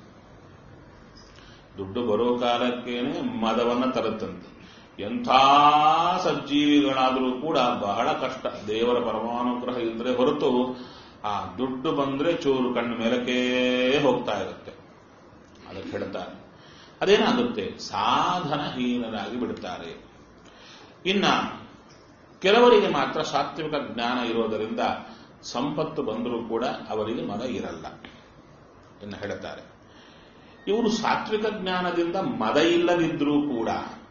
ದುಡ್ಡು ಬರೋ ಕಾಲಕ್ಕೇನೆ ಮದವನ್ನ ತರುತ್ತಂತೆ ಎಂಥ ಸಜ್ಜೀವಿಗಳಾದರೂ ಕೂಡ ಬಹಳ ಕಷ್ಟ ದೇವರ ಪರಮಾನುಗ್ರಹ ಇದ್ರೆ ಹೊರತು ಆ ದುಡ್ಡು ಬಂದ್ರೆ ಚೂರು ಕಣ್ಣು ಮೇಲಕ್ಕೆ ಹೋಗ್ತಾ ಇರುತ್ತೆ ಅದಕ್ಕೆ ಹೇಳ್ತಾರೆ ಅದೇನಾಗುತ್ತೆ ಸಾಧನಹೀನರಾಗಿ ಬಿಡುತ್ತಾರೆ ಇನ್ನ ಕೆಲವರಿಗೆ ಮಾತ್ರ ಸಾತ್ವಿಕ ಜ್ಞಾನ ಇರೋದರಿಂದ ಸಂಪತ್ತು ಬಂದರೂ ಕೂಡ ಅವರಿಗೆ ಮದ ಇರಲ್ಲ ಎಂದು ಹೇಳುತ್ತಾರೆ ಇವರು ಸಾತ್ವಿಕ ಜ್ಞಾನದಿಂದ ಮದ ಇಲ್ಲದಿದ್ರೂ ಕೂಡ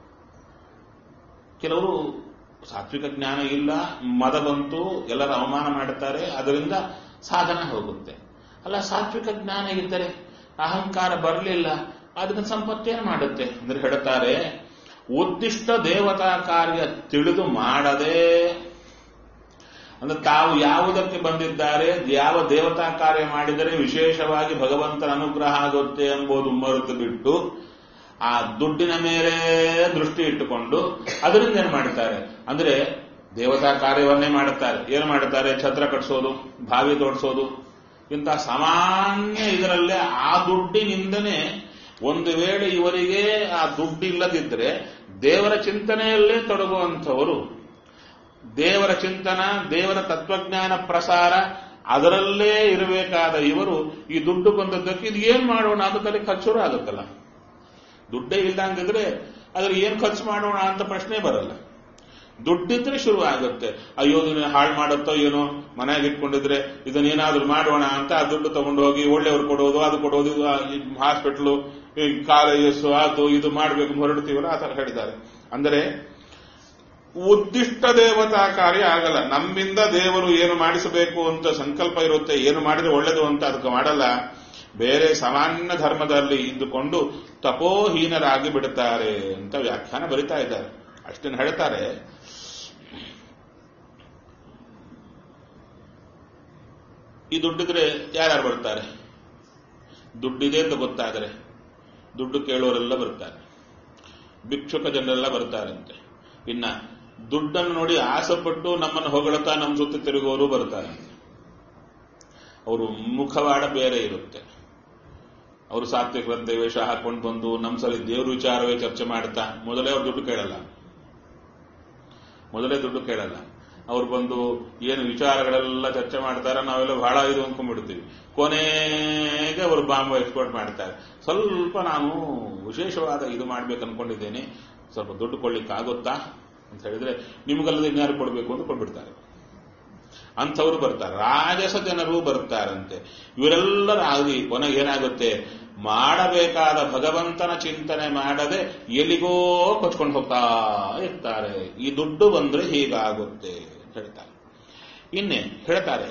ಕೆಲವರು ಸಾತ್ವಿಕ ಜ್ಞಾನ ಇಲ್ಲ ಮದ ಬಂತು ಎಲ್ಲರ ಅವಮಾನ ಮಾಡುತ್ತಾರೆ ಅದರಿಂದ ಸಾಧನ ಹೋಗುತ್ತೆ ಅಲ್ಲ ಸಾತ್ವಿಕ ಜ್ಞಾನ ಇದ್ದರೆ ಅಹಂಕಾರ ಬರಲಿಲ್ಲ ಅದನ್ನ ಸಂಪತ್ತೇನು ಮಾಡುತ್ತೆ ಅಂದ್ರೆ ಹೇಳುತ್ತಾರೆ ಉದ್ದಿಷ್ಟ ದೇವತಾ ಕಾರ್ಯ ತಿಳಿದು ಮಾಡದೆ ಅಂದ್ರೆ ತಾವು ಯಾವುದಕ್ಕೆ ಬಂದಿದ್ದಾರೆ ಯಾವ ದೇವತಾ ಕಾರ್ಯ ಮಾಡಿದರೆ ವಿಶೇಷವಾಗಿ ಭಗವಂತನ ಅನುಗ್ರಹ ಆಗುತ್ತೆ ಎಂಬುದು ಮರೆತು ಬಿಟ್ಟು ಆ ದುಡ್ಡಿನ ಮೇಲೆ ದೃಷ್ಟಿ ಇಟ್ಟುಕೊಂಡು ಅದರಿಂದ ಏನ್ ಮಾಡ್ತಾರೆ ಅಂದ್ರೆ ದೇವತಾ ಕಾರ್ಯವನ್ನೇ ಮಾಡುತ್ತಾರೆ ಏನು ಮಾಡುತ್ತಾರೆ ಛತ್ರ ಕಟ್ಸೋದು ಬಾವಿ ತೋಡಿಸೋದು ಇಂಥ ಸಾಮಾನ್ಯ ಇದರಲ್ಲೇ ಆ ದುಡ್ಡಿನಿಂದನೇ ಒಂದು ವೇಳೆ ಇವರಿಗೆ ಆ ದುಡ್ಡಿಲ್ಲದಿದ್ದರೆ ದೇವರ ಚಿಂತನೆಯಲ್ಲೇ ತೊಡಗುವಂಥವರು ದೇವರ ಚಿಂತನ ದೇವರ ತತ್ವಜ್ಞಾನ ಪ್ರಸಾರ ಅದರಲ್ಲೇ ಇರಬೇಕಾದ ಇವರು ಈ ದುಡ್ಡು ಬಂದದ್ದಕ್ಕೆ ಇದು ಏನ್ ಮಾಡೋಣ ಅಂತ ತಲೆ ಖರ್ಚುರು ಆಗುತ್ತಲ್ಲ ದುಡ್ಡೇ ಇಲ್ಲ ಅಂದಿದ್ರೆ ಅದ್ರ ಏನ್ ಖರ್ಚು ಮಾಡೋಣ ಅಂತ ಪ್ರಶ್ನೆ ಬರಲ್ಲ ದುಡ್ಡಿದ್ರೆ ಶುರು ಆಗುತ್ತೆ ಅಯ್ಯೋ ಇದನ್ನ ಹಾಳು ಮಾಡುತ್ತೋ ಏನೋ ಮನೆಯಾಗ ಇಟ್ಕೊಂಡಿದ್ರೆ ಇದನ್ನೇನಾದ್ರೂ ಮಾಡೋಣ ಅಂತ ಆ ದುಡ್ಡು ತಗೊಂಡು ಹೋಗಿ ಒಳ್ಳೆಯವ್ರು ಕೊಡೋದು ಅದು ಕೊಡೋದು ಇದು ಹಾಸ್ಪಿಟ್ಲು ಕಾಲೇಜಸ್ ಅದು ಇದು ಮಾಡಬೇಕು ಹೊರಡ್ತೀವಲ್ಲ ಆ ತರ ಹೇಳಿದ್ದಾರೆ ಅಂದರೆ ಉದ್ದಿಷ್ಟ ದೇವತಾ ಕಾರ್ಯ ಆಗಲ್ಲ ನಮ್ಮಿಂದ ದೇವರು ಏನು ಮಾಡಿಸಬೇಕು ಅಂತ ಸಂಕಲ್ಪ ಇರುತ್ತೆ ಏನು ಮಾಡಿದ್ರೆ ಒಳ್ಳೇದು ಅಂತ ಅದಕ್ಕೆ ಮಾಡಲ್ಲ ಬೇರೆ ಸಾಮಾನ್ಯ ಧರ್ಮದಲ್ಲಿ ಇದ್ದುಕೊಂಡು ತಪೋಹೀನರಾಗಿ ಬಿಡುತ್ತಾರೆ ಅಂತ ವ್ಯಾಖ್ಯಾನ ಬರಿತಾ ಇದ್ದಾರೆ ಅಷ್ಟನ್ನು ಹೇಳ್ತಾರೆ ಈ ದುಡ್ಡಿದ್ರೆ ಯಾರ್ಯಾರು ಬರ್ತಾರೆ ದುಡ್ಡಿದೆ ಅಂತ ಗೊತ್ತಾದರೆ ದುಡ್ಡು ಕೇಳೋರೆಲ್ಲ ಬರ್ತಾರೆ ಭಿಕ್ಷುಕ ಜನರೆಲ್ಲ ಬರ್ತಾರಂತೆ ಇನ್ನ ದುಡ್ಡನ್ನು ನೋಡಿ ಆಸೆಪಟ್ಟು ನಮ್ಮನ್ನು ಹೊಗಳುತ್ತಾ ನಮ್ಮ ಸುತ್ತ ತಿರುಗುವವರು ಬರ್ತಾರಂತೆ ಅವರು ಮುಖವಾಡ ಬೇರೆ ಇರುತ್ತೆ ಅವರು ಸಾತ್ವಿಕರಂತೆ ವೇಷ ಹಾಕೊಂಡು ಬಂದು ನಮ್ಮ ಸಲ ದೇವ್ರ ವಿಚಾರವೇ ಚರ್ಚೆ ಮಾಡ್ತಾ ಮೊದಲೇ ಅವ್ರು ದುಡ್ಡು ಕೇಳಲ್ಲ ಮೊದಲೇ ದುಡ್ಡು ಕೇಳಲ್ಲ ಅವ್ರು ಬಂದು ಏನು ವಿಚಾರಗಳೆಲ್ಲ ಚರ್ಚೆ ಮಾಡ್ತಾರೆ ನಾವೆಲ್ಲ ಬಹಳ ಇದು ಅಂದ್ಕೊಂಡ್ಬಿಡ್ತೀವಿ ಕೊನೆಗೆ ಅವರು ಬಾಂಬ್ ಎಕ್ಸ್ಪೋರ್ಟ್ ಮಾಡ್ತಾರೆ ಸ್ವಲ್ಪ ನಾನು ವಿಶೇಷವಾದ ಇದು ಮಾಡ್ಬೇಕು ಅನ್ಕೊಂಡಿದ್ದೇನೆ ಸ್ವಲ್ಪ ದುಡ್ಡು ಕೊಡ್ಲಿಕ್ಕಾಗುತ್ತಾ ಅಂತ ಹೇಳಿದ್ರೆ ನಿಮಗಲ್ಲದೆ ಇನ್ಯಾರು ಕೊಡಬೇಕು ಅಂತ ಕೊಟ್ಬಿಡ್ತಾರೆ ಅಂಥವ್ರು ಬರ್ತಾರೆ ರಾಜಸ ಜನರು ಬರ್ತಾರಂತೆ ಇವರೆಲ್ಲರ ಆಗಿ ಕೊನೆಗೆ ಏನಾಗುತ್ತೆ ಮಾಡಬೇಕಾದ ಭಗವಂತನ ಚಿಂತನೆ ಮಾಡದೆ ಎಲ್ಲಿಗೋ ಕೊಚ್ಕೊಂಡು ಹೋಗ್ತಾ ಇರ್ತಾರೆ ಈ ದುಡ್ಡು ಬಂದ್ರೆ ಹೀಗಾಗುತ್ತೆ ಅಂತ ಹೇಳ್ತಾರೆ ಇನ್ನೇ ಹೇಳ್ತಾರೆ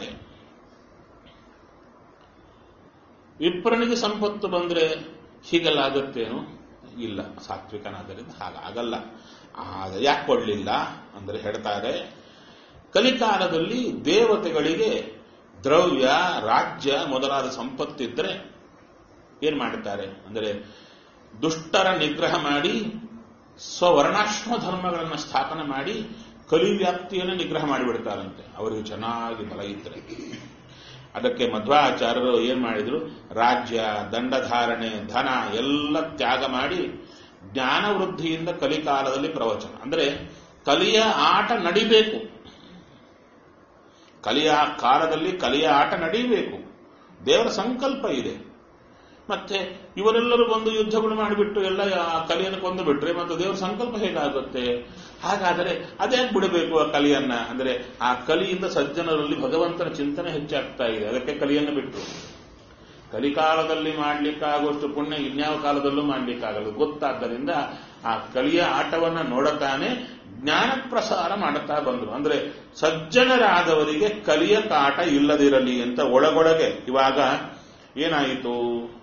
ವಿಪ್ರನಿಗೆ ಸಂಪತ್ತು ಬಂದ್ರೆ ಹೀಗೆಲ್ಲ ಆಗುತ್ತೇನು ಇಲ್ಲ ಸಾತ್ವಿಕನಾದ್ದರಿಂದ ಹಾಗಾಗಲ್ಲ ಆಗ ಯಾಕೆ ಕೊಡ್ಲಿಲ್ಲ ಅಂದ್ರೆ ಹೇಳ್ತಾರೆ ಕಲಿಕಾಲದಲ್ಲಿ ದೇವತೆಗಳಿಗೆ ದ್ರವ್ಯ ರಾಜ್ಯ ಮೊದಲಾದ ಸಂಪತ್ತಿದ್ರೆ ಏನ್ ಮಾಡುತ್ತಾರೆ ಅಂದರೆ ದುಷ್ಟರ ನಿಗ್ರಹ ಮಾಡಿ ಸ್ವವರ್ಣಾಶ್ರಮ ಧರ್ಮಗಳನ್ನು ಸ್ಥಾಪನೆ ಮಾಡಿ ಕಲಿವ್ಯಾಪ್ತಿಯನ್ನು ನಿಗ್ರಹ ಮಾಡಿಬಿಡ್ತಾರಂತೆ ಅವರಿಗೆ ಚೆನ್ನಾಗಿ ಬಲ ಇದ್ರೆ ಅದಕ್ಕೆ ಮಧ್ವಾಚಾರ್ಯರು ಏನ್ ಮಾಡಿದ್ರು ರಾಜ್ಯ ದಂಡಧಾರಣೆ ಧನ ಎಲ್ಲ ತ್ಯಾಗ ಮಾಡಿ ಜ್ಞಾನ ವೃದ್ಧಿಯಿಂದ ಕಲಿಕಾಲದಲ್ಲಿ ಪ್ರವಚನ ಅಂದ್ರೆ ಕಲಿಯ ಆಟ ನಡಿಬೇಕು ಕಲಿಯ ಕಾಲದಲ್ಲಿ ಕಲಿಯ ಆಟ ನಡೀಬೇಕು ದೇವರ ಸಂಕಲ್ಪ ಇದೆ ಮತ್ತೆ ಇವರೆಲ್ಲರೂ ಬಂದು ಯುದ್ಧಗಳು ಮಾಡಿಬಿಟ್ಟು ಎಲ್ಲ ಆ ಕಲಿಯನ್ನು ಕೊಂದು ಬಿಟ್ರೆ ಮತ್ತೆ ದೇವರ ಸಂಕಲ್ಪ ಹೇಗಾಗುತ್ತೆ ಹಾಗಾದರೆ ಅದೇ ಬಿಡಬೇಕು ಆ ಕಲಿಯನ್ನ ಅಂದ್ರೆ ಆ ಕಲಿಯಿಂದ ಸಜ್ಜನರಲ್ಲಿ ಭಗವಂತನ ಚಿಂತನೆ ಹೆಚ್ಚಾಗ್ತಾ ಇದೆ ಅದಕ್ಕೆ ಕಲಿಯನ್ನು ಬಿಟ್ಟು ಕಲಿಕಾಲದಲ್ಲಿ ಮಾಡ್ಲಿಕ್ಕಾಗುವಷ್ಟು ಪುಣ್ಯ ಇನ್ಯಾವ ಕಾಲದಲ್ಲೂ ಮಾಡ್ಲಿಕ್ಕಾಗಲ್ಲ ಗೊತ್ತಾದ್ದರಿಂದ ಆ ಕಲಿಯ ಆಟವನ್ನ ನೋಡತಾನೆ ಜ್ಞಾನ ಪ್ರಸಾರ ಮಾಡುತ್ತಾ ಬಂದರು ಅಂದ್ರೆ ಸಜ್ಜನರಾದವರಿಗೆ ಕಲಿಯ ಕಾಟ ಇಲ್ಲದಿರಲಿ ಅಂತ ಒಳಗೊಳಗೆ ಇವಾಗ ಏನಾಯಿತು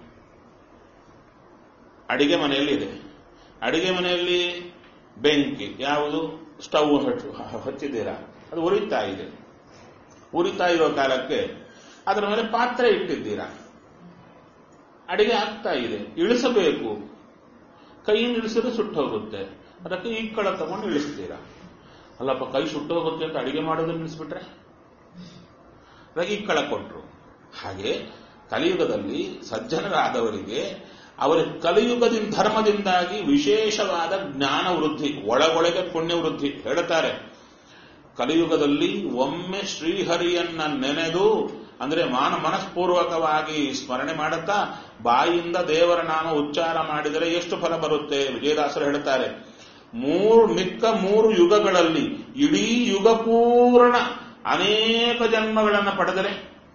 ಅಡಿಗೆ ಮನೆಯಲ್ಲಿ ಇದೆ ಅಡಿಗೆ ಮನೆಯಲ್ಲಿ ಬೆಂಕಿ ಯಾವುದು ಸ್ಟವ್ ಹಚ್ಚಿದ್ದೀರಾ ಅದು ಉರಿತಾ ಇದೆ ಉರಿತಾ ಇರೋ ಕಾಲಕ್ಕೆ ಅದರ ಮೇಲೆ ಪಾತ್ರೆ ಇಟ್ಟಿದ್ದೀರಾ ಅಡಿಗೆ ಆಗ್ತಾ ಇದೆ ಇಳಿಸಬೇಕು ಕೈಯಿಂದ ಇಳಿಸಿದ್ರೆ ಸುಟ್ಟು ಹೋಗುತ್ತೆ ಅದಕ್ಕೆ ಈ ಕಳ ತಗೊಂಡು ಇಳಿಸ್ತೀರಾ ಅಲ್ಲಪ್ಪ ಕೈ ಸುಟ್ಟು ಹೋಗುತ್ತೆ ಅಂತ ಅಡಿಗೆ ಮಾಡೋದನ್ನ ನಿಲ್ಲಿಸ್ಬಿಟ್ರೆ ಅದಕ್ಕೆ ಈ ಕಳ ಕೊಟ್ರು ಹಾಗೆ ಕಲಿಯುಗದಲ್ಲಿ ಸಜ್ಜನರಾದವರಿಗೆ ಅವರ ಕಲಿಯುಗದಿಂದ ಧರ್ಮದಿಂದಾಗಿ ವಿಶೇಷವಾದ ಜ್ಞಾನ ವೃದ್ಧಿ ಒಳಗೊಳಗೆ ಪುಣ್ಯ ವೃದ್ಧಿ ಹೇಳ್ತಾರೆ ಕಲಿಯುಗದಲ್ಲಿ ಒಮ್ಮೆ ಶ್ರೀಹರಿಯನ್ನ ನೆನೆದು ಅಂದ್ರೆ ಮಾನ ಮನಸ್ಪೂರ್ವಕವಾಗಿ ಸ್ಮರಣೆ ಮಾಡುತ್ತಾ ಬಾಯಿಂದ ದೇವರ ನಾಮ ಉಚ್ಚಾರ ಮಾಡಿದರೆ ಎಷ್ಟು ಫಲ ಬರುತ್ತೆ ವಿಜಯದಾಸರು ಹೇಳ್ತಾರೆ ಮೂರು ಮಿಕ್ಕ ಮೂರು ಯುಗಗಳಲ್ಲಿ ಇಡೀ ಯುಗ ಪೂರ್ಣ ಅನೇಕ ಜನ್ಮಗಳನ್ನು ಪಡೆದರೆ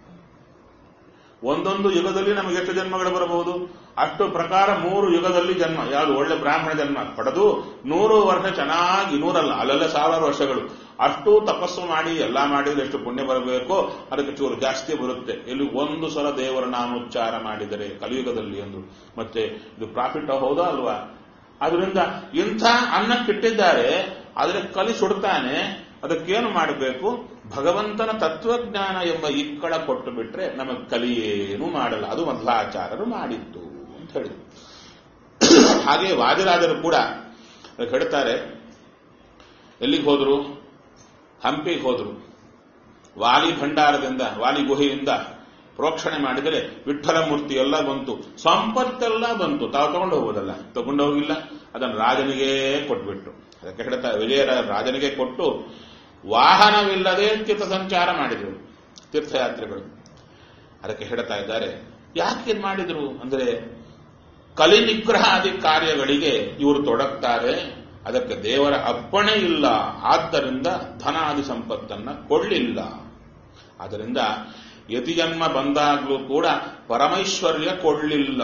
ಒಂದೊಂದು ಯುಗದಲ್ಲಿ ನಮಗೆ ಎಷ್ಟು ಜನ್ಮಗಳು ಬರಬಹುದು ಅಷ್ಟು ಪ್ರಕಾರ ಮೂರು ಯುಗದಲ್ಲಿ ಜನ್ಮ ಯಾವುದು ಒಳ್ಳೆ ಬ್ರಾಹ್ಮಣ ಜನ್ಮ ಪಡೆದು ನೂರು ವರ್ಷ ಚೆನ್ನಾಗಿ ನೂರಲ್ಲ ಅಲ್ಲೆಲ್ಲ ಸಾವಿರಾರು ವರ್ಷಗಳು ಅಷ್ಟು ತಪಸ್ಸು ಮಾಡಿ ಎಲ್ಲ ಮಾಡಿದ್ರೆ ಎಷ್ಟು ಪುಣ್ಯ ಬರಬೇಕೋ ಅದಕ್ಕೆ ಚೂರು ಜಾಸ್ತಿ ಬರುತ್ತೆ ಇಲ್ಲಿ ಒಂದು ಸಲ ದೇವರ ನಾಮೋಚ್ಚಾರ ಮಾಡಿದರೆ ಕಲಿಯುಗದಲ್ಲಿ ಎಂದು ಮತ್ತೆ ಇದು ಪ್ರಾಫಿಟ್ ಹೌದಾ ಅಲ್ವಾ ಅದರಿಂದ ಇಂಥ ಅನ್ನಕ್ಕಿಟ್ಟಿದ್ದಾರೆ ಆದರೆ ಕಲಿ ಸುಡ್ತಾನೆ ಅದಕ್ಕೇನು ಮಾಡಬೇಕು ಭಗವಂತನ ತತ್ವಜ್ಞಾನ ಎಂಬ ಇಕ್ಕಳ ಕೊಟ್ಟು ಬಿಟ್ರೆ ನಮಗೆ ಕಲಿಯೇನು ಮಾಡಲ್ಲ ಅದು ಮಧ್ವಾಚಾರ್ಯರು ಮಾಡಿದ್ದು ಅಂತ ಹೇಳಿದ್ರು ಹಾಗೆ ವಾದಿರಾಜರು ಕೂಡ ಹೇಳ್ತಾರೆ ಎಲ್ಲಿಗೆ ಹೋದ್ರು ಹಂಪಿಗೆ ಹೋದ್ರು ವಾಲಿ ಭಂಡಾರದಿಂದ ವಾಲಿ ಗುಹೆಯಿಂದ ಪ್ರೋಕ್ಷಣೆ ಮಾಡಿದರೆ ವಿಠಲ ಮೂರ್ತಿ ಎಲ್ಲ ಬಂತು ಸಂಪತ್ತೆಲ್ಲ ಬಂತು ತಾವು ತಗೊಂಡು ಹೋಗೋದಲ್ಲ ತಗೊಂಡು ಹೋಗಿಲ್ಲ ಅದನ್ನು ರಾಜನಿಗೆ ಕೊಟ್ಬಿಟ್ಟು ಅದಕ್ಕೆ ಹೇಳ್ತಾರೆ ವಿಜಯ ರಾಜನಿಗೆ ಕೊಟ್ಟು ವಾಹನವಿಲ್ಲದೆ ತೀರ್ಥ ಸಂಚಾರ ಮಾಡಿದರು ತೀರ್ಥಯಾತ್ರೆಗಳು ಅದಕ್ಕೆ ಹೇಳ್ತಾ ಇದ್ದಾರೆ ಯಾಕೆ ಇದು ಮಾಡಿದ್ರು ಅಂದ್ರೆ ಕಲಿ ನಿಗ್ರಹಾದಿ ಕಾರ್ಯಗಳಿಗೆ ಇವರು ತೊಡಗ್ತಾರೆ ಅದಕ್ಕೆ ದೇವರ ಅಪ್ಪಣೆ ಇಲ್ಲ ಆದ್ದರಿಂದ ಧನಾದಿ ಸಂಪತ್ತನ್ನ ಕೊಳ್ಳಿಲ್ಲ ಆದ್ದರಿಂದ ಯತಿಜನ್ಮ ಬಂದಾಗ್ಲೂ ಕೂಡ ಪರಮೈಶ್ವರ್ಯ ಕೊಳ್ಳಿಲ್ಲ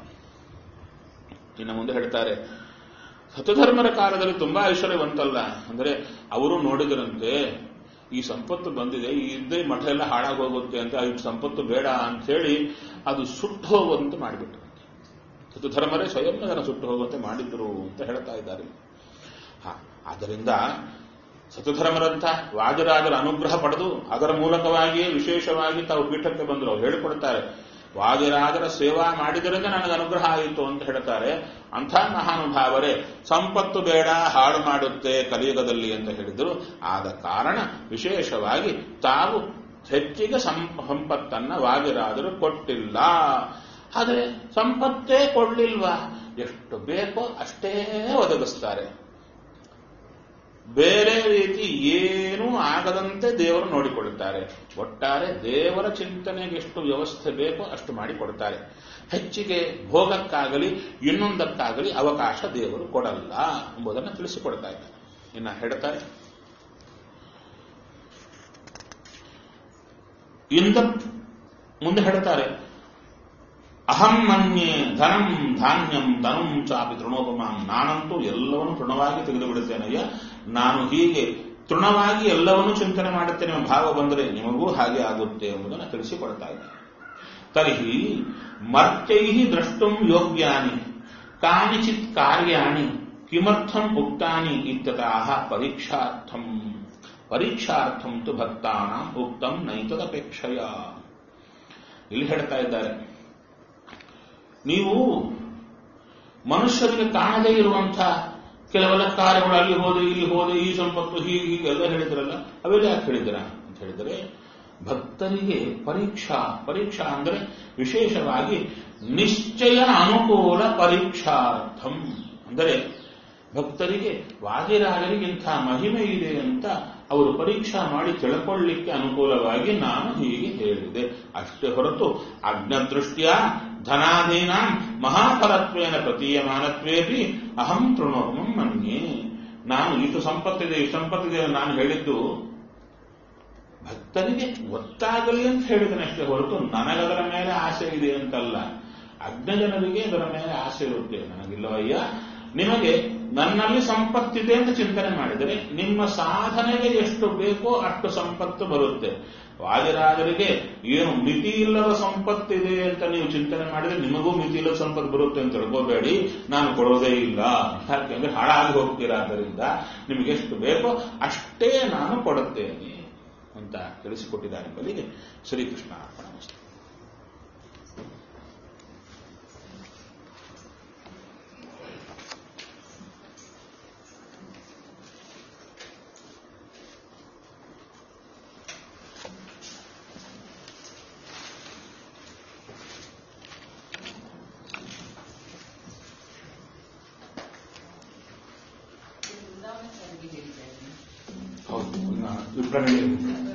ಇನ್ನು ಮುಂದೆ ಹೇಳ್ತಾರೆ ಸತಧರ್ಮರ ಕಾಲದಲ್ಲಿ ತುಂಬಾ ಐಶ್ವರ್ಯವಂತಲ್ಲ ಅಂದ್ರೆ ಅವರು ನೋಡಿದ್ರಂತೆ ಈ ಸಂಪತ್ತು ಬಂದಿದೆ ಈ ಇದ್ದೇ ಮಠ ಎಲ್ಲ ಹಾಳಾಗೋಗುತ್ತೆ ಅಂತ ಈ ಸಂಪತ್ತು ಬೇಡ ಅಂತ ಹೇಳಿ ಅದು ಸುಟ್ಟು ಹೋಗುವಂತೆ ಮಾಡಿಬಿಟ್ರು ಸತಧರ್ಮರೇ ಸ್ವಯಂ ಅದನ್ನು ಸುಟ್ಟು ಹೋಗುವಂತೆ ಮಾಡಿದ್ರು ಅಂತ ಹೇಳ್ತಾ ಇದ್ದಾರೆ ಹ ಆದ್ದರಿಂದ ಸತಧರ್ಮರಂಥ ವಾಜರಾಜರ ಅನುಗ್ರಹ ಪಡೆದು ಅದರ ಮೂಲಕವಾಗಿಯೇ ವಿಶೇಷವಾಗಿ ತಾವು ಪೀಠಕ್ಕೆ ಬಂದರು ಅವ್ರು ಹೇಳಿಕೊಡ್ತಾರೆ ವಾದಿರಾಜರ ಸೇವಾ ಮಾಡಿದರಿಂದ ನನಗೆ ಅನುಗ್ರಹ ಆಯಿತು ಅಂತ ಹೇಳ್ತಾರೆ ಅಂಥ ಮಹಾನುಭಾವರೇ ಸಂಪತ್ತು ಬೇಡ ಹಾಳು ಮಾಡುತ್ತೆ ಕಲಿಯುಗದಲ್ಲಿ ಅಂತ ಹೇಳಿದರು ಆದ ಕಾರಣ ವಿಶೇಷವಾಗಿ ತಾವು ಹೆಚ್ಚಿಗೆ ಸಂಪತ್ತನ್ನ ವಾದಿರಾಜರು ಕೊಟ್ಟಿಲ್ಲ ಆದರೆ ಸಂಪತ್ತೇ ಕೊಡ್ಲಿಲ್ವಾ ಎಷ್ಟು ಬೇಕೋ ಅಷ್ಟೇ ಒದಗಿಸ್ತಾರೆ ಬೇರೆ ರೀತಿ ಏನೂ ಆಗದಂತೆ ದೇವರು ನೋಡಿಕೊಳ್ಳುತ್ತಾರೆ ಒಟ್ಟಾರೆ ದೇವರ ಚಿಂತನೆಗೆ ಎಷ್ಟು ವ್ಯವಸ್ಥೆ ಬೇಕೋ ಅಷ್ಟು ಮಾಡಿಕೊಡ್ತಾರೆ ಹೆಚ್ಚಿಗೆ ಭೋಗಕ್ಕಾಗಲಿ ಇನ್ನೊಂದಕ್ಕಾಗಲಿ ಅವಕಾಶ ದೇವರು ಕೊಡಲ್ಲ ಎಂಬುದನ್ನು ತಿಳಿಸಿಕೊಡ್ತಾ ಇದ್ದಾರೆ ಇನ್ನ ಹೇಳ್ತಾರೆ ಇಂದ ಮುಂದೆ ಹೇಳ್ತಾರೆ ಅಹಂ ಮನ್ಯೆ ಧನಂ ಧಾನ್ಯಂ ಧನಂ ಚಾಪಿ ತೃಣೋಪಮಾಂ ನಾನಂತೂ ಎಲ್ಲವನ್ನೂ ತೃಣವಾಗಿ ತೆಗೆದು ಬಿಡುತ್ತೇನಯ್ಯ ನಾನು ಹೀಗೆ ತೃಣವಾಗಿ ಎಲ್ಲವನ್ನೂ ಚಿಂತನೆ ಮಾಡುತ್ತೇನೆ ಭಾವ ಬಂದರೆ ನಿಮಗೂ ಹಾಗೆ ಆಗುತ್ತೆ ಎಂಬುದನ್ನು ತಿಳಿಸಿಕೊಡ್ತಾ ಇದ್ದಾರೆ ತರ್ಹಿ ಮರ್ತ್ಯೈ ದ್ರಷ್ಟುಂ ಯೋಗ್ಯಾನಿ ಕಾನಿಚಿತ್ ಕಾರ್ಯಾಣಿ ಕಿಮರ್ಥಂ ಉಕ್ತಾನಿ ಇತ್ಯತಃ ಪರೀಕ್ಷಾರ್ಥಂ ಪರೀಕ್ಷಾರ್ಥಂ ತು ಭಕ್ತಾನ ಉಕ್ತಂ ನೈತದಪೇಕ್ಷಯ ಇಲ್ಲಿ ಹೇಳ್ತಾ ಇದ್ದಾರೆ ನೀವು ಮನುಷ್ಯರಿಗೆ ಕಾಣದೇ ಇರುವಂಥ ಕೆಲವೆಲ್ಲ ಕಾರ್ಯಗಳು ಅಲ್ಲಿ ಹೋದೆ ಇಲ್ಲಿ ಹೋದೆ ಈ ಸಂಪತ್ತು ಹೀಗೆ ಹೀಗೆ ಎಲ್ಲ ಹೇಳಿದ್ರಲ್ಲ ಅವೆಲ್ಲ ಯಾಕೆ ಹೇಳಿದ್ರ ಅಂತ ಹೇಳಿದರೆ ಭಕ್ತರಿಗೆ ಪರೀಕ್ಷಾ ಪರೀಕ್ಷಾ ಅಂದರೆ ವಿಶೇಷವಾಗಿ ನಿಶ್ಚಯ ಅನುಕೂಲ ಪರೀಕ್ಷಾರ್ಥಂ ಅಂದರೆ ಭಕ್ತರಿಗೆ ವಾದಿರಾಜರಿಗೆ ಇಂಥ ಮಹಿಮೆ ಇದೆ ಅಂತ ಅವರು ಪರೀಕ್ಷಾ ಮಾಡಿ ತಿಳ್ಕೊಳ್ಳಿಕ್ಕೆ ಅನುಕೂಲವಾಗಿ ನಾನು ಹೀಗೆ ಹೇಳಿದೆ ಅಷ್ಟೇ ಹೊರತು ಅಜ್ಞದೃಷ್ಟಿಯ ಧನಾಧೀನ ಮಹಾಫಲತ್ವೇನ ಪ್ರತೀಯಮಾನತ್ವೇಪಿ ಅಹಂ ತೃಣೋಪಮಂ ಮನ್ಯೆ ನಾನು ಇಷ್ಟು ಸಂಪತ್ತಿದೆ ಇಷ್ಟು ಸಂಪತ್ತಿದೆ ನಾನು ಹೇಳಿದ್ದು ಭಕ್ತರಿಗೆ ಗೊತ್ತಾಗಲಿ ಅಂತ ಹೇಳಿದ್ದೇನೆ ಅಷ್ಟೇ ಹೊರತು ನನಗದರ ಮೇಲೆ ಆಸೆ ಇದೆ ಅಂತಲ್ಲ ಅಜ್ಞ ಜನರಿಗೆ ಅದರ ಮೇಲೆ ಆಸೆ ಇರುತ್ತೆ ನನಗಿಲ್ಲವಯ್ಯ ನಿಮಗೆ ನನ್ನಲ್ಲಿ ಸಂಪತ್ತಿದೆ ಅಂತ ಚಿಂತನೆ ಮಾಡಿದರೆ ನಿಮ್ಮ ಸಾಧನೆಗೆ ಎಷ್ಟು ಬೇಕೋ ಅಷ್ಟು ಸಂಪತ್ತು ಬರುತ್ತೆ ವಾದಿರಾಜರಿಗೆ ಏನು ಮಿತಿ ಇಲ್ಲದ ಸಂಪತ್ತಿದೆ ಅಂತ ನೀವು ಚಿಂತನೆ ಮಾಡಿದ್ರೆ ನಿಮಗೂ ಮಿತಿ ಇಲ್ಲದ ಸಂಪತ್ತು ಬರುತ್ತೆ ಅಂತ ತಿಳ್ಕೋಬೇಡಿ ನಾನು ಕೊಡೋದೇ ಇಲ್ಲ ಯಾಕೆಂದ್ರೆ ಹಾಳಾಗಿ ಹೋಗ್ತೀರಾ ಆದ್ದರಿಂದ ನಿಮಗೆ ಎಷ್ಟು ಬೇಕೋ ಅಷ್ಟೇ ನಾನು ಕೊಡುತ್ತೇನೆ ಅಂತ ತಿಳಿಸಿಕೊಟ್ಟಿದ್ದಾರೆ ಎಂಬಲ್ಲಿಗೆ ಶ್ರೀಕೃಷ್ಣ ಅರ್ಪಣ ಹೌದು ವಿಪ್ರಣಿ